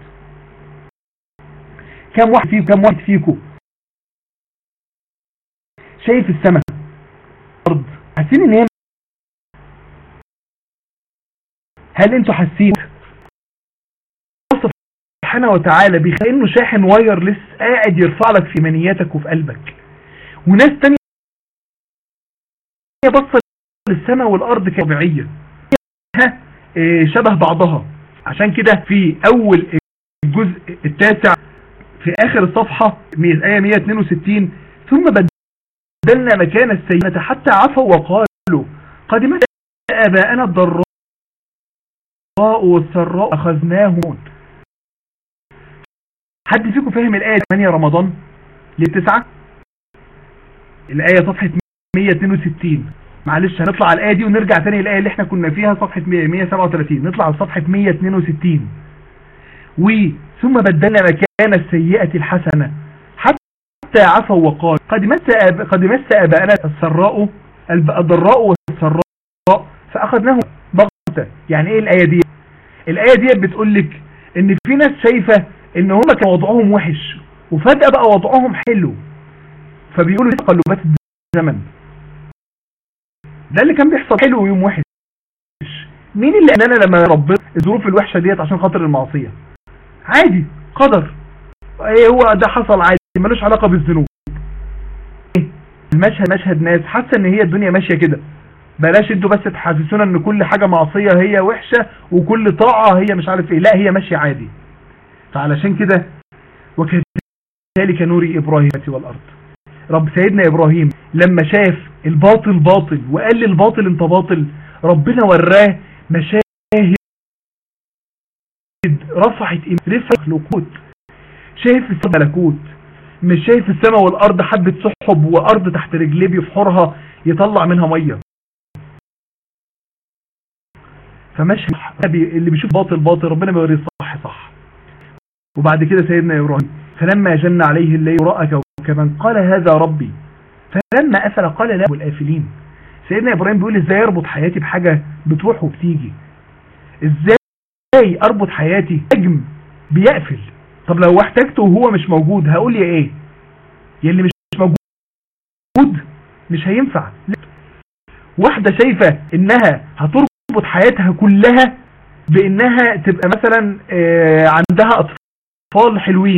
كم واحد فيكم كم واحد فيكم شايف السماء الأرض حاسين إن هي هل انتوا حاسين سبحانه وتعالى بيخلي شاحن وايرلس قاعد يرفع لك في ايمانياتك وفي قلبك وناس تانية بصة للسماء والارض كطبيعية آه، شبه بعضها عشان كده في اول الجزء التاسع في اخر الصفحة آية 162 ثم بدلنا مكان السيئة حتى عفوا وقالوا قد مات اباءنا الضراء والسراء أخذناهم حد فيكم فاهم الآية 8 رمضان للتسعة الآية صفحة 162 معلش هنطلع على الآية دي ونرجع تاني الآية اللي احنا كنا فيها صفحة 137 نطلع على صفحة 162 وثم بدلنا مكان السيئة الحسنة حتى عفوا وقال قد مس قد مس اباءنا السراء الضراء والسراء فاخذناهم يعني ايه الايه دي الايه دي بتقول لك ان في ناس شايفه ان هم كان وضعهم وحش وفجاه بقى وضعهم حلو فبيقولوا تقلبات الزمن ده اللي كان بيحصل حلو ويوم وحش مين اللي قال لنا لما ربنا الظروف الوحشه ديت عشان خاطر المعصيه عادي قدر ايه هو ده حصل عادي ملوش علاقه بالذنوب المشهد مشهد ناس حاسه ان هي الدنيا ماشيه كده بلاش انتوا بس تحسسونا ان كل حاجه معصيه هي وحشه وكل طاعه هي مش عارف ايه لا هي ماشيه عادي فعلشان كده وكذلك نوري ابراهيم والارض رب سيدنا ابراهيم لما شاف الباطل باطل وقال للباطل انت باطل ربنا وراه مشاهد رفعت رفع ملكوت شايف السماء ملكوت مش شايف السماء والارض حبة سحب وارض تحت رجليه بيفحرها يطلع منها مية فمشهد اللي بيشوف باطل باطل ربنا بيوريه صح صح وبعد كده سيدنا ابراهيم فلما جن عليه الليل رأى كوكبا قال هذا ربي فلما أفل قال لا الآفلين سيدنا إبراهيم بيقول إزاي أربط حياتي بحاجة بتروح وبتيجي إزاي أربط حياتي نجم بيقفل طب لو احتاجته وهو مش موجود هقول يا إيه يلي مش موجود مش هينفع واحدة شايفة إنها هتربط حياتها كلها بإنها تبقى مثلا عندها أطفال حلوين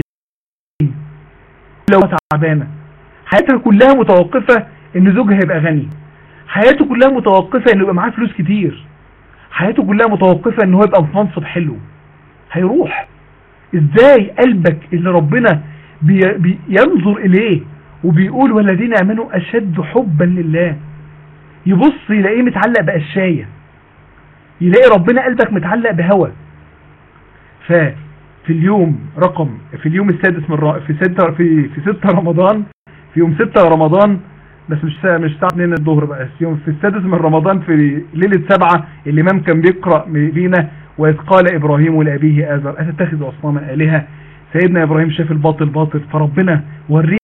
لو تعبانة حياتها كلها متوقفة ان زوجها يبقى غني حياته كلها متوقفة انه يبقى معاه فلوس كتير حياته كلها متوقفة ان هو يبقى في منصب حلو هيروح ازاي قلبك اللي ربنا بي بينظر اليه وبيقول والذين امنوا اشد حبا لله يبص يلاقيه متعلق بقشاية يلاقي ربنا قلبك متعلق بهوى ففي اليوم رقم في اليوم السادس من ر... في ستة في في 6 رمضان في يوم 6 رمضان بس مش ساعة مش ساعة 2 الظهر بقى يوم في السادس من رمضان في ليلة سبعة الإمام كان بيقرأ بينا وإذ قال إبراهيم لأبيه آذر أتتخذ أصناما آلهة سيدنا إبراهيم شاف الباطل باطل فربنا وريه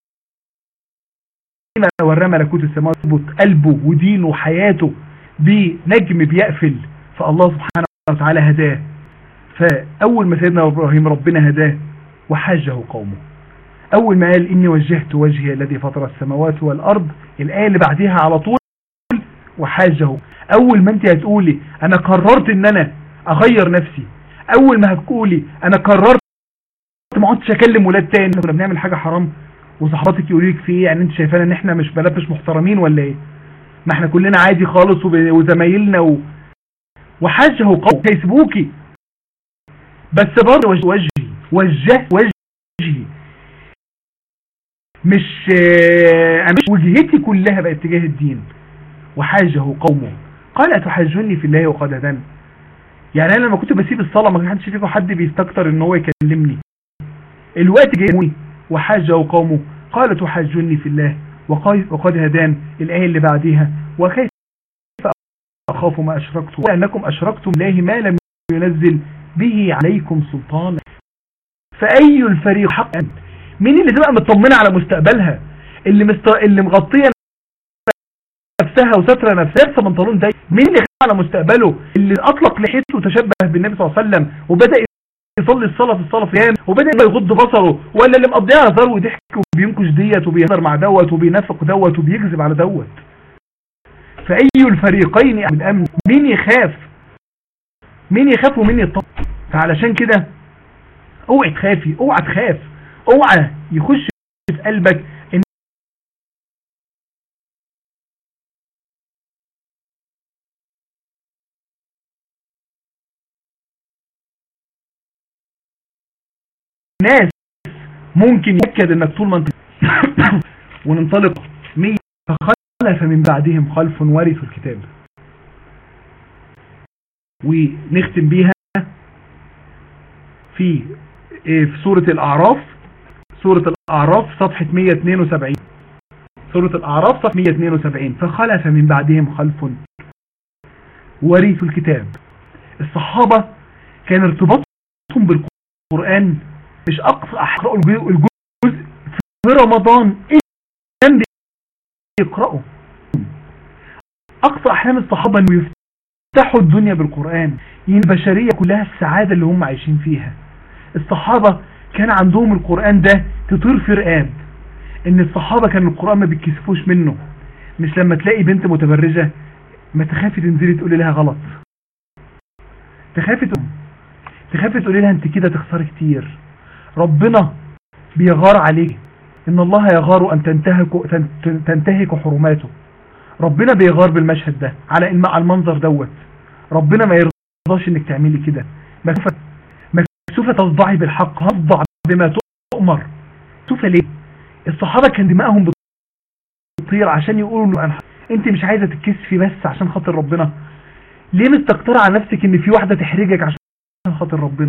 وراه ملكوت السماوات يثبت قلبه ودينه وحياته بنجم بيقفل فالله سبحانه وتعالى هداه فأول ما سيدنا إبراهيم ربنا هداه وحاجه قومه أول ما قال إني وجهت وجهي الذي فطر السماوات والأرض الآية اللي بعدها على طول وحاجه أول ما أنت هتقولي أنا قررت إن أنا أغير نفسي أول ما هتقولي أنا قررت ما عدتش أكلم ولاد تاني كنا بنعمل حاجة حرام وصحباتك يقولوا لك في ايه يعني انت شايفانا ان احنا مش بنات مش محترمين ولا ايه ما احنا كلنا عادي خالص وزمايلنا و... وحاجه قوم هيسبوكي بس برضه وجهي وجه وجهي مش انا مش وجهتي كلها بقت تجاه الدين وحاجه قومه قال اتحاجوني في الله وقد هداني يعني انا لما كنت بسيب الصلاه ما كانش فيكم حد بيستكتر ان هو يكلمني الوقت جاي وحاجه قومه قال تحاجوني في الله وقد هدان الايه اللي بعديها وكيف اخاف ما اشركتم وانكم اشركتم الله ما لم ينزل به عليكم سلطانا فأي الفريق حقا مين اللي تبقى مطمنة على مستقبلها اللي مست... اللي مغطية نفسها وسترة نفسها لابسه بنطلون ده مين اللي خاف على مستقبله اللي اطلق لحيته وتشبه بالنبي صلى الله عليه وسلم وبدأ يصلي الصلاة في الصلاة في وبدأ يغض بصره ولا اللي مقضيها هزار وضحك وبينكش ديت وبيهزر مع دوت وبينافق دوت وبيكذب على دوت فأي الفريقين من أمن مين يخاف مين يخاف ومين يطمن فعلشان كده اوعي تخافي اوعى تخاف اوعى يخش في قلبك ان ناس ممكن يأكد انك طول ما انت وننطلق مية فخلف من بعدهم خلف ورثوا الكتاب ونختم بيها في في سورة الأعراف سورة الأعراف صفحة 172 سورة الأعراف صفحة 172 فخلف من بعدهم خلف ورثوا الكتاب الصحابة كان ارتباطهم بالقرآن مش أقصى أحرقوا الجزء في رمضان كان بيقرأوا أقصى أحلام الصحابة أنه يفتحوا الدنيا بالقرآن البشرية كلها السعادة اللي هم عايشين فيها الصحابة كان عندهم القرآن ده تطير في رقاب ان الصحابة كان القرآن ما بيتكسفوش منه مش لما تلاقي بنت متبرجة ما تخافي تنزلي تقولي لها غلط تخافي تخافي تقولي لها انت كده تخسري كتير ربنا بيغار عليك ان الله يغار ان تنتهك تنتهك حرماته ربنا بيغار بالمشهد ده على المنظر دوت ربنا ما يرضاش انك تعملي كده مكسوفة مكسوفة تصدعي بالحق هصدع بما تؤمر مكسوفة ليه الصحابة كان دماءهم بتطير عشان يقولوا له انت مش عايزة تتكسفي بس عشان خاطر ربنا ليه مستقطرة على نفسك ان في واحدة تحرجك عشان خاطر ربنا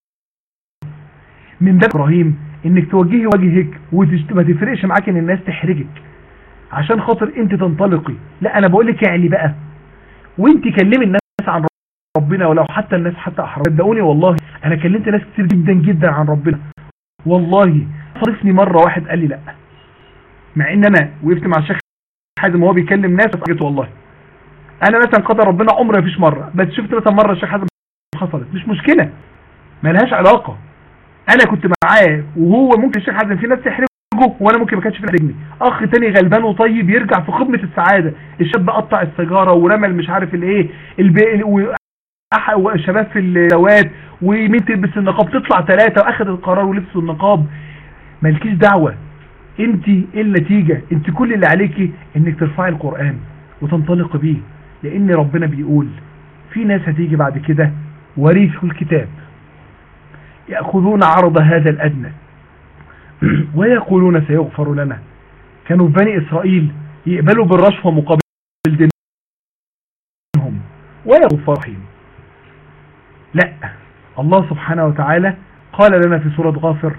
من باب ابراهيم انك توجهي وجهك وما تفرقش معاك ان الناس تحرجك عشان خاطر انت تنطلقي لا انا بقول لك يعني بقى وانت كلمي الناس عن ربنا ولو حتى الناس حتى احرج صدقوني والله انا كلمت ناس كتير جدا جدا عن ربنا والله صرفني مرة واحد قال لي لا مع ان انا وقفت مع الشيخ حازم وهو بيكلم ناس فقلت والله انا مثلا قدر ربنا عمري مفيش مرة بس شفت مثلا مرة الشيخ حازم حصلت مش مشكلة ما لهاش علاقة انا كنت معاه وهو ممكن الشيخ حازم في ناس تحرجه وانا ممكن ما كانش في ناس اخ تاني غلبان وطيب يرجع في قمة السعادة الشاب قطع السيجارة ورمى مش عارف الايه وشباب في الزوات ومين تلبس النقاب تطلع ثلاثة واخد القرار ولبسوا النقاب مالكيش دعوة انت ايه النتيجة انت كل اللي عليكي انك ترفعي القرآن وتنطلق بيه لان ربنا بيقول في ناس هتيجي بعد كده وريث الكتاب يأخذون عرض هذا الأدنى ويقولون سيغفر لنا كانوا في بني إسرائيل يقبلوا بالرشوة مقابل دينهم ويغفر رحيم لا الله سبحانه وتعالى قال لنا في سورة غافر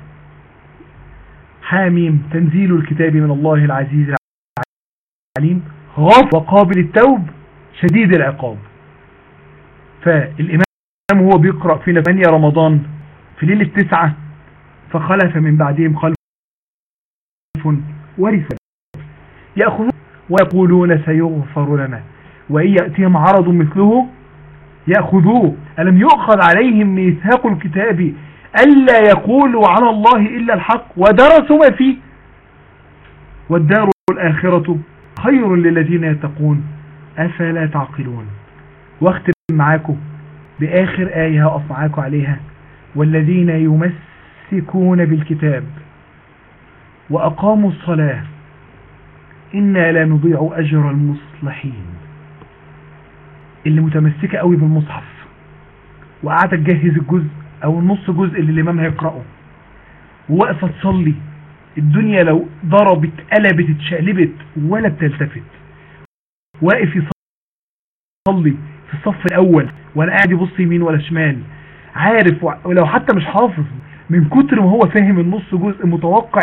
حاميم تنزيل الكتاب من الله العزيز العليم غافر وقابل التوب شديد العقاب فالإمام هو بيقرأ في 8 رمضان في ليلة تسعة فخلف من بعدهم خلف ورث يأخذون ويقولون سيغفر لنا وإن يأتيهم عرض مثله يأخذوه ألم يؤخذ عليهم ميثاق الكتاب ألا يقولوا على الله إلا الحق ودرسوا ما فيه والدار الآخرة خير للذين يتقون أفلا تعقلون واختم معاكم بآخر آية هقف معاكم عليها والذين يمسكون بالكتاب وأقاموا الصلاة إنا لا نضيع أجر المصلحين اللي متمسكة قوي بالمصحف وقاعدة تجهز الجزء أو النص جزء اللي الإمام هيقرأه وواقفة تصلي الدنيا لو ضربت قلبت اتشقلبت ولا بتلتفت واقف يصلي في الصف الأول ولا قاعد يبص يمين ولا شمال عارف ولو حتى مش حافظ من كتر ما هو فاهم النص جزء متوقع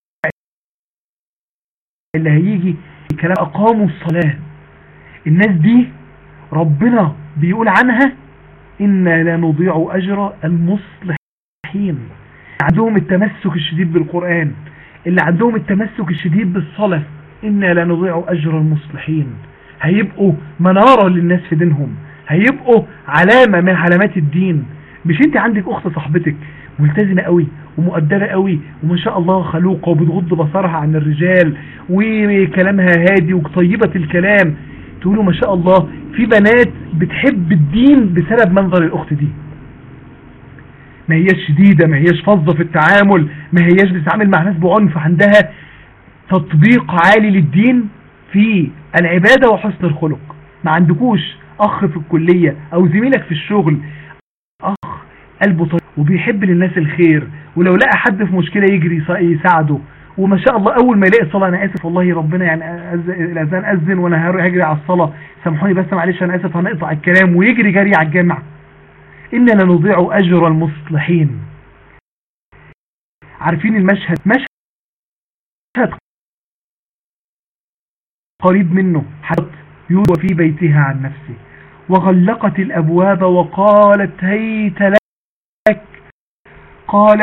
اللي هيجي الكلام أقاموا الصلاة الناس دي ربنا بيقول عنها إنا لا نضيع أجر المصلحين عندهم التمسك الشديد بالقرآن اللي عندهم التمسك الشديد بالصلاة إنا لا نضيع أجر المصلحين هيبقوا منارة للناس في دينهم هيبقوا علامة من علامات الدين مش انت عندك اخت صاحبتك ملتزمة قوي ومؤدبة قوي وما شاء الله خلوقة وبتغض بصرها عن الرجال وكلامها هادي وطيبة الكلام تقولوا ما شاء الله في بنات بتحب الدين بسبب منظر الاخت دي ما هياش شديدة ما هياش فظة في التعامل ما هياش بتتعامل مع ناس بعنف عندها تطبيق عالي للدين في العبادة وحسن الخلق ما عندكوش اخ في الكلية او زميلك في الشغل اخ قلبه طيب وبيحب للناس الخير ولو لقى حد في مشكلة يجري يساعده وما شاء الله اول ما يلاقي الصلاة انا اسف والله ربنا يعني الاذان اذن وانا هجري على الصلاة سامحوني بس معلش انا اسف هنقطع الكلام ويجري جري على الجامع اننا نضيع اجر المصلحين عارفين المشهد مشهد قريب منه حتى يوضى في بيتها عن نفسه وغلقت الابواب وقالت هيت لك قال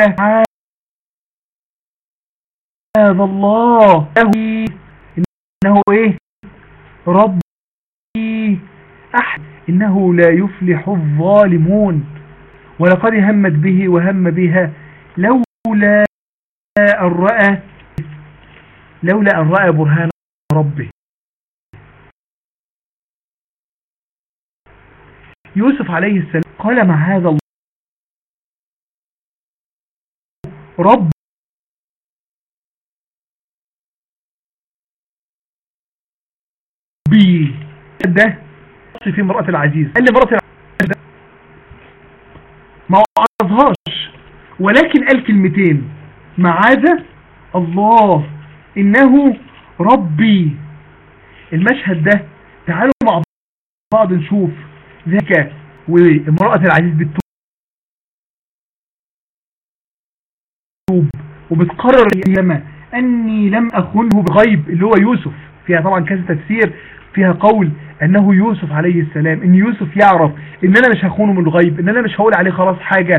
هذا الله له إنه إيه ربي أحد إنه لا يفلح الظالمون ولقد همت به وهم بها لولا أن رأى لولا أن رأى برهان ربه يوسف عليه السلام قال مع هذا الله رب بي ده في امرأة العزيز قال لي امرأة العزيز ما وعظهاش ولكن قال كلمتين معاذ الله انه ربي المشهد ده تعالوا مع بعض نشوف ذاك وامرأة العزيز بالتوب وبتقرر اليما اني لم اخنه بغيب اللي هو يوسف فيها طبعا كذا تفسير فيها قول انه يوسف عليه السلام ان يوسف يعرف ان انا مش هخونه من الغيب ان انا مش هقول عليه خلاص حاجة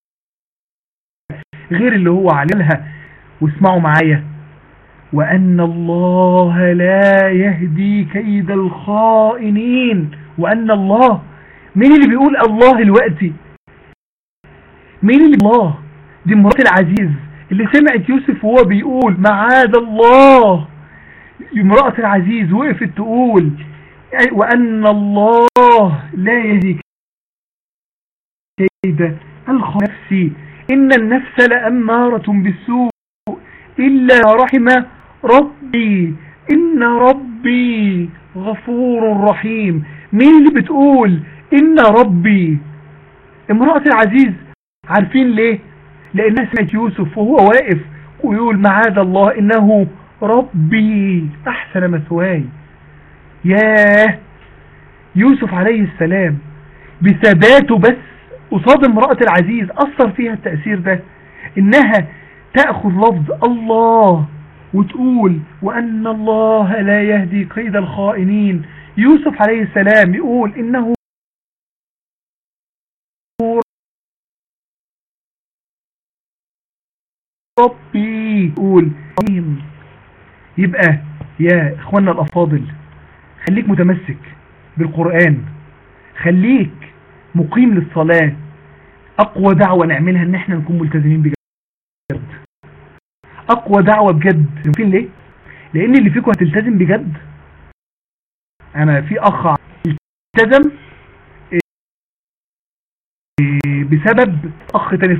غير اللي هو علمها واسمعوا معايا وأن الله لا يهدي كيد الخائنين وأن الله مين اللي بيقول الله الوقت مين اللي الله دي مرات العزيز اللي سمعت يوسف وهو بيقول معاذ الله امرأة العزيز وقفت تقول وأن الله لا يهدي كيد الخنفسي إن النفس لأمارة بالسوء إلا رحم ربي إن ربي غفور رحيم مين اللي بتقول إن ربي امرأة العزيز عارفين ليه لأنها سمعت يوسف وهو واقف ويقول معاذ الله إنه ربي أحسن مثواي ياه يوسف عليه السلام بثباته بس قصاد امرأة العزيز أثر فيها التأثير ده إنها تأخذ لفظ الله وتقول وأن الله لا يهدي قيد الخائنين يوسف عليه السلام يقول إنه ربي يقول يبقى يا اخوانا الافاضل خليك متمسك بالقرآن خليك مقيم للصلاة اقوى دعوة نعملها ان احنا نكون ملتزمين بجد اقوى دعوة بجد فين ليه لان اللي فيكم هتلتزم بجد انا في اخ التزم بسبب اخ تاني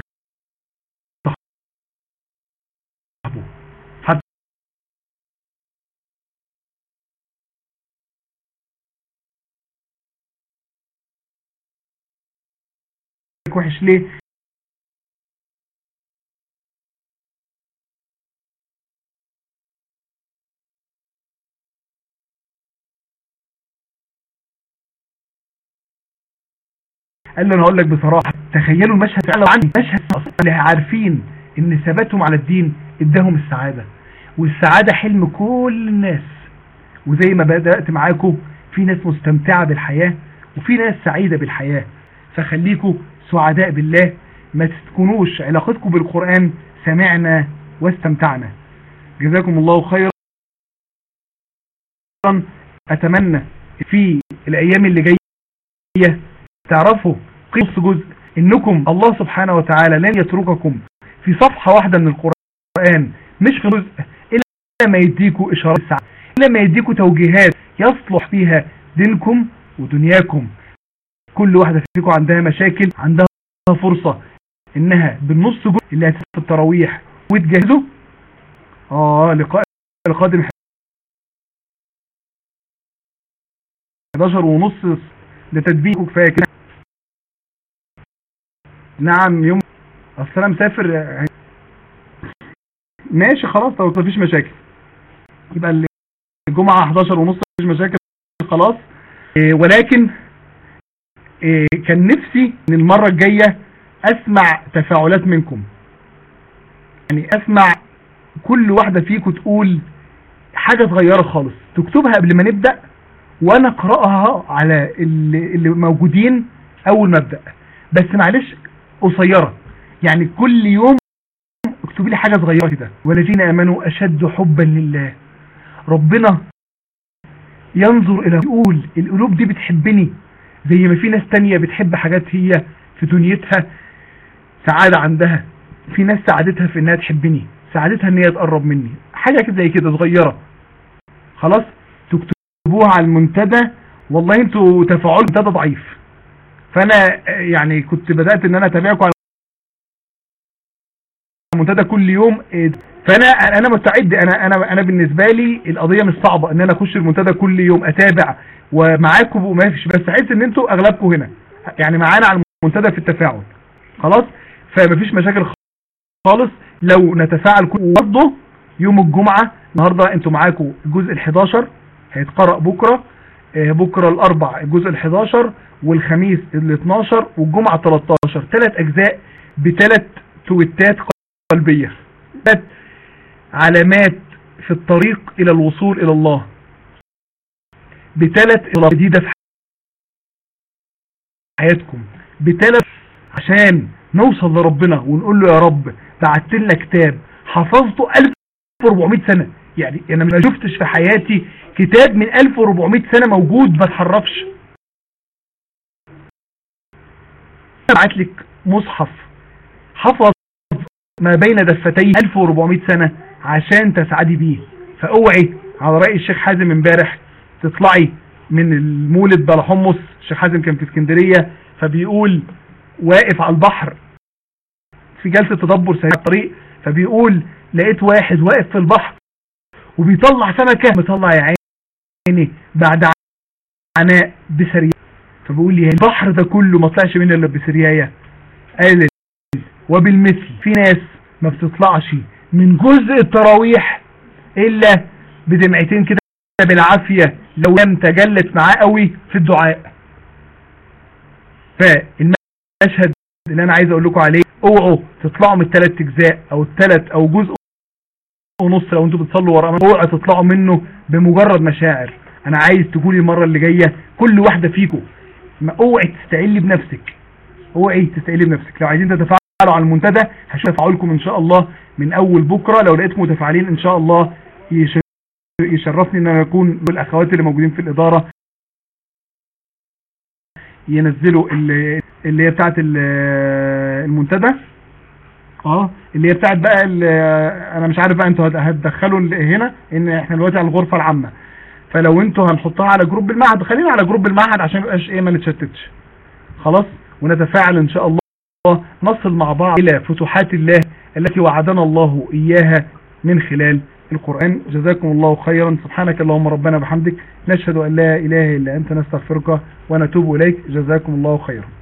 وحش ليه قال له انا اقول لك بصراحة تخيلوا المشهد فعلا عندي مشهد اللي عارفين ان ثباتهم على الدين اداهم السعادة والسعادة حلم كل الناس وزي ما بدأت معاكم في ناس مستمتعة بالحياة وفي ناس سعيدة بالحياة فخليكم سعداء بالله ما تكونوش علاقتكم بالقرآن سمعنا واستمتعنا جزاكم الله خيرا أتمنى في الأيام اللي جاية تعرفوا قص جزء إنكم الله سبحانه وتعالى لن يترككم في صفحة واحدة من القرآن مش في جزء إلا ما يديكوا إشارات السعادة إلا ما يديكوا توجيهات يصلح فيها دينكم ودنياكم كل واحدة فيكم عندها مشاكل عندها فرصة انها بالنص جزء اللي هتسف التراويح وتجهزوا اه لقاء القادم 11 ونص لتدبيك كفايه كده نعم يوم اصل انا مسافر ماشي خلاص طب مفيش مشاكل يبقى الجمعة 11 ونص مفيش مشاكل خلاص إيه ولكن إيه كان نفسي ان المرة الجاية اسمع تفاعلات منكم يعني اسمع كل واحدة فيكم تقول حاجة صغيرة خالص تكتبها قبل ما نبدأ وانا اقرأها على اللي, اللي موجودين اول ما ابدأ بس معلش قصيرة يعني كل يوم اكتب لي حاجة صغيرة كده والذين امنوا اشد حبا لله ربنا ينظر الى يقول القلوب دي بتحبني زي ما في ناس تانية بتحب حاجات هي في دنيتها سعادة عندها في ناس سعادتها في انها تحبني سعادتها ان هي تقرب مني حاجة كده زي كده صغيرة خلاص تكتبوها على المنتدى والله انتوا تفاعل المنتدى ضعيف فانا يعني كنت بدأت ان انا اتابعكم على المنتدى كل يوم فانا انا مستعد انا انا انا بالنسبه لي القضيه مش صعبه ان انا اخش المنتدى كل يوم اتابع ومعاكم وما فيش بس عايز ان انتوا اغلبكم هنا يعني معانا على المنتدى في التفاعل خلاص فمفيش مشاكل خالص لو نتفاعل برضه يوم الجمعة النهاردة انتوا معاكم الجزء ال11 هيتقرأ بكرة بكرة الاربع الجزء ال11 والخميس ال12 والجمعة 13 ثلاث اجزاء بثلاث تويتات قلبية ثلاث علامات في الطريق الى الوصول الى الله بثلاث جديدة في حياتكم بثلاث عشان نوصل لربنا ونقول له يا رب بعت لنا كتاب حفظته 1400 سنة يعني انا ما شفتش في حياتي كتاب من 1400 سنة موجود ما اتحرفش بعت لك مصحف حفظ ما بين دفتي 1400 سنة عشان تسعدي بيه فاوعي على رأي الشيخ حازم امبارح تطلعي من المولد بلا حمص الشيخ حازم كان في اسكندرية فبيقول واقف على البحر في جلسة تدبر سريع الطريق فبيقول لقيت واحد واقف في البحر وبيطلع سمكة مطلع يا عيني بعد عناء بسرية فبيقول لي البحر ده كله ما طلعش منه الا بسرياية قال وبالمثل في ناس ما بتطلعش من جزء التراويح الا بدمعتين كده بالعافية لو لم تجلت معاه قوي في الدعاء فالمشهد اللي انا عايز اقول لكم عليه اوعوا تطلعوا من الثلاث اجزاء او الثلاث او جزء ونص لو انتوا بتصلوا ورا اوعوا تطلعوا منه بمجرد مشاعر انا عايز تقولي المره اللي جايه كل واحده فيكم ما اوعي تستقلي بنفسك اوعي تستقلي بنفسك لو عايزين تتفاعلوا على المنتدى هشوف تفاعلكم ان شاء الله من اول بكره لو لقيتكم متفاعلين ان شاء الله يشرفني ان انا اكون بالاخوات اللي موجودين في الاداره ينزلوا اللي, اللي هي بتاعت المنتدى اه اللي هي بتاعت بقى انا مش عارف بقى انتوا هتدخلوا هنا ان احنا دلوقتي على الغرفه العامه فلو انتوا هنحطها على جروب المعهد خلينا على جروب المعهد عشان ما يبقاش ايه ما نتشتتش خلاص ونتفاعل ان شاء الله نصل مع بعض الى فتوحات الله التي وعدنا الله اياها من خلال القرآن جزاكم الله خيرا سبحانك اللهم ربنا بحمدك نشهد أن لا إله إلا أنت نستغفرك ونتوب إليك جزاكم الله خيرا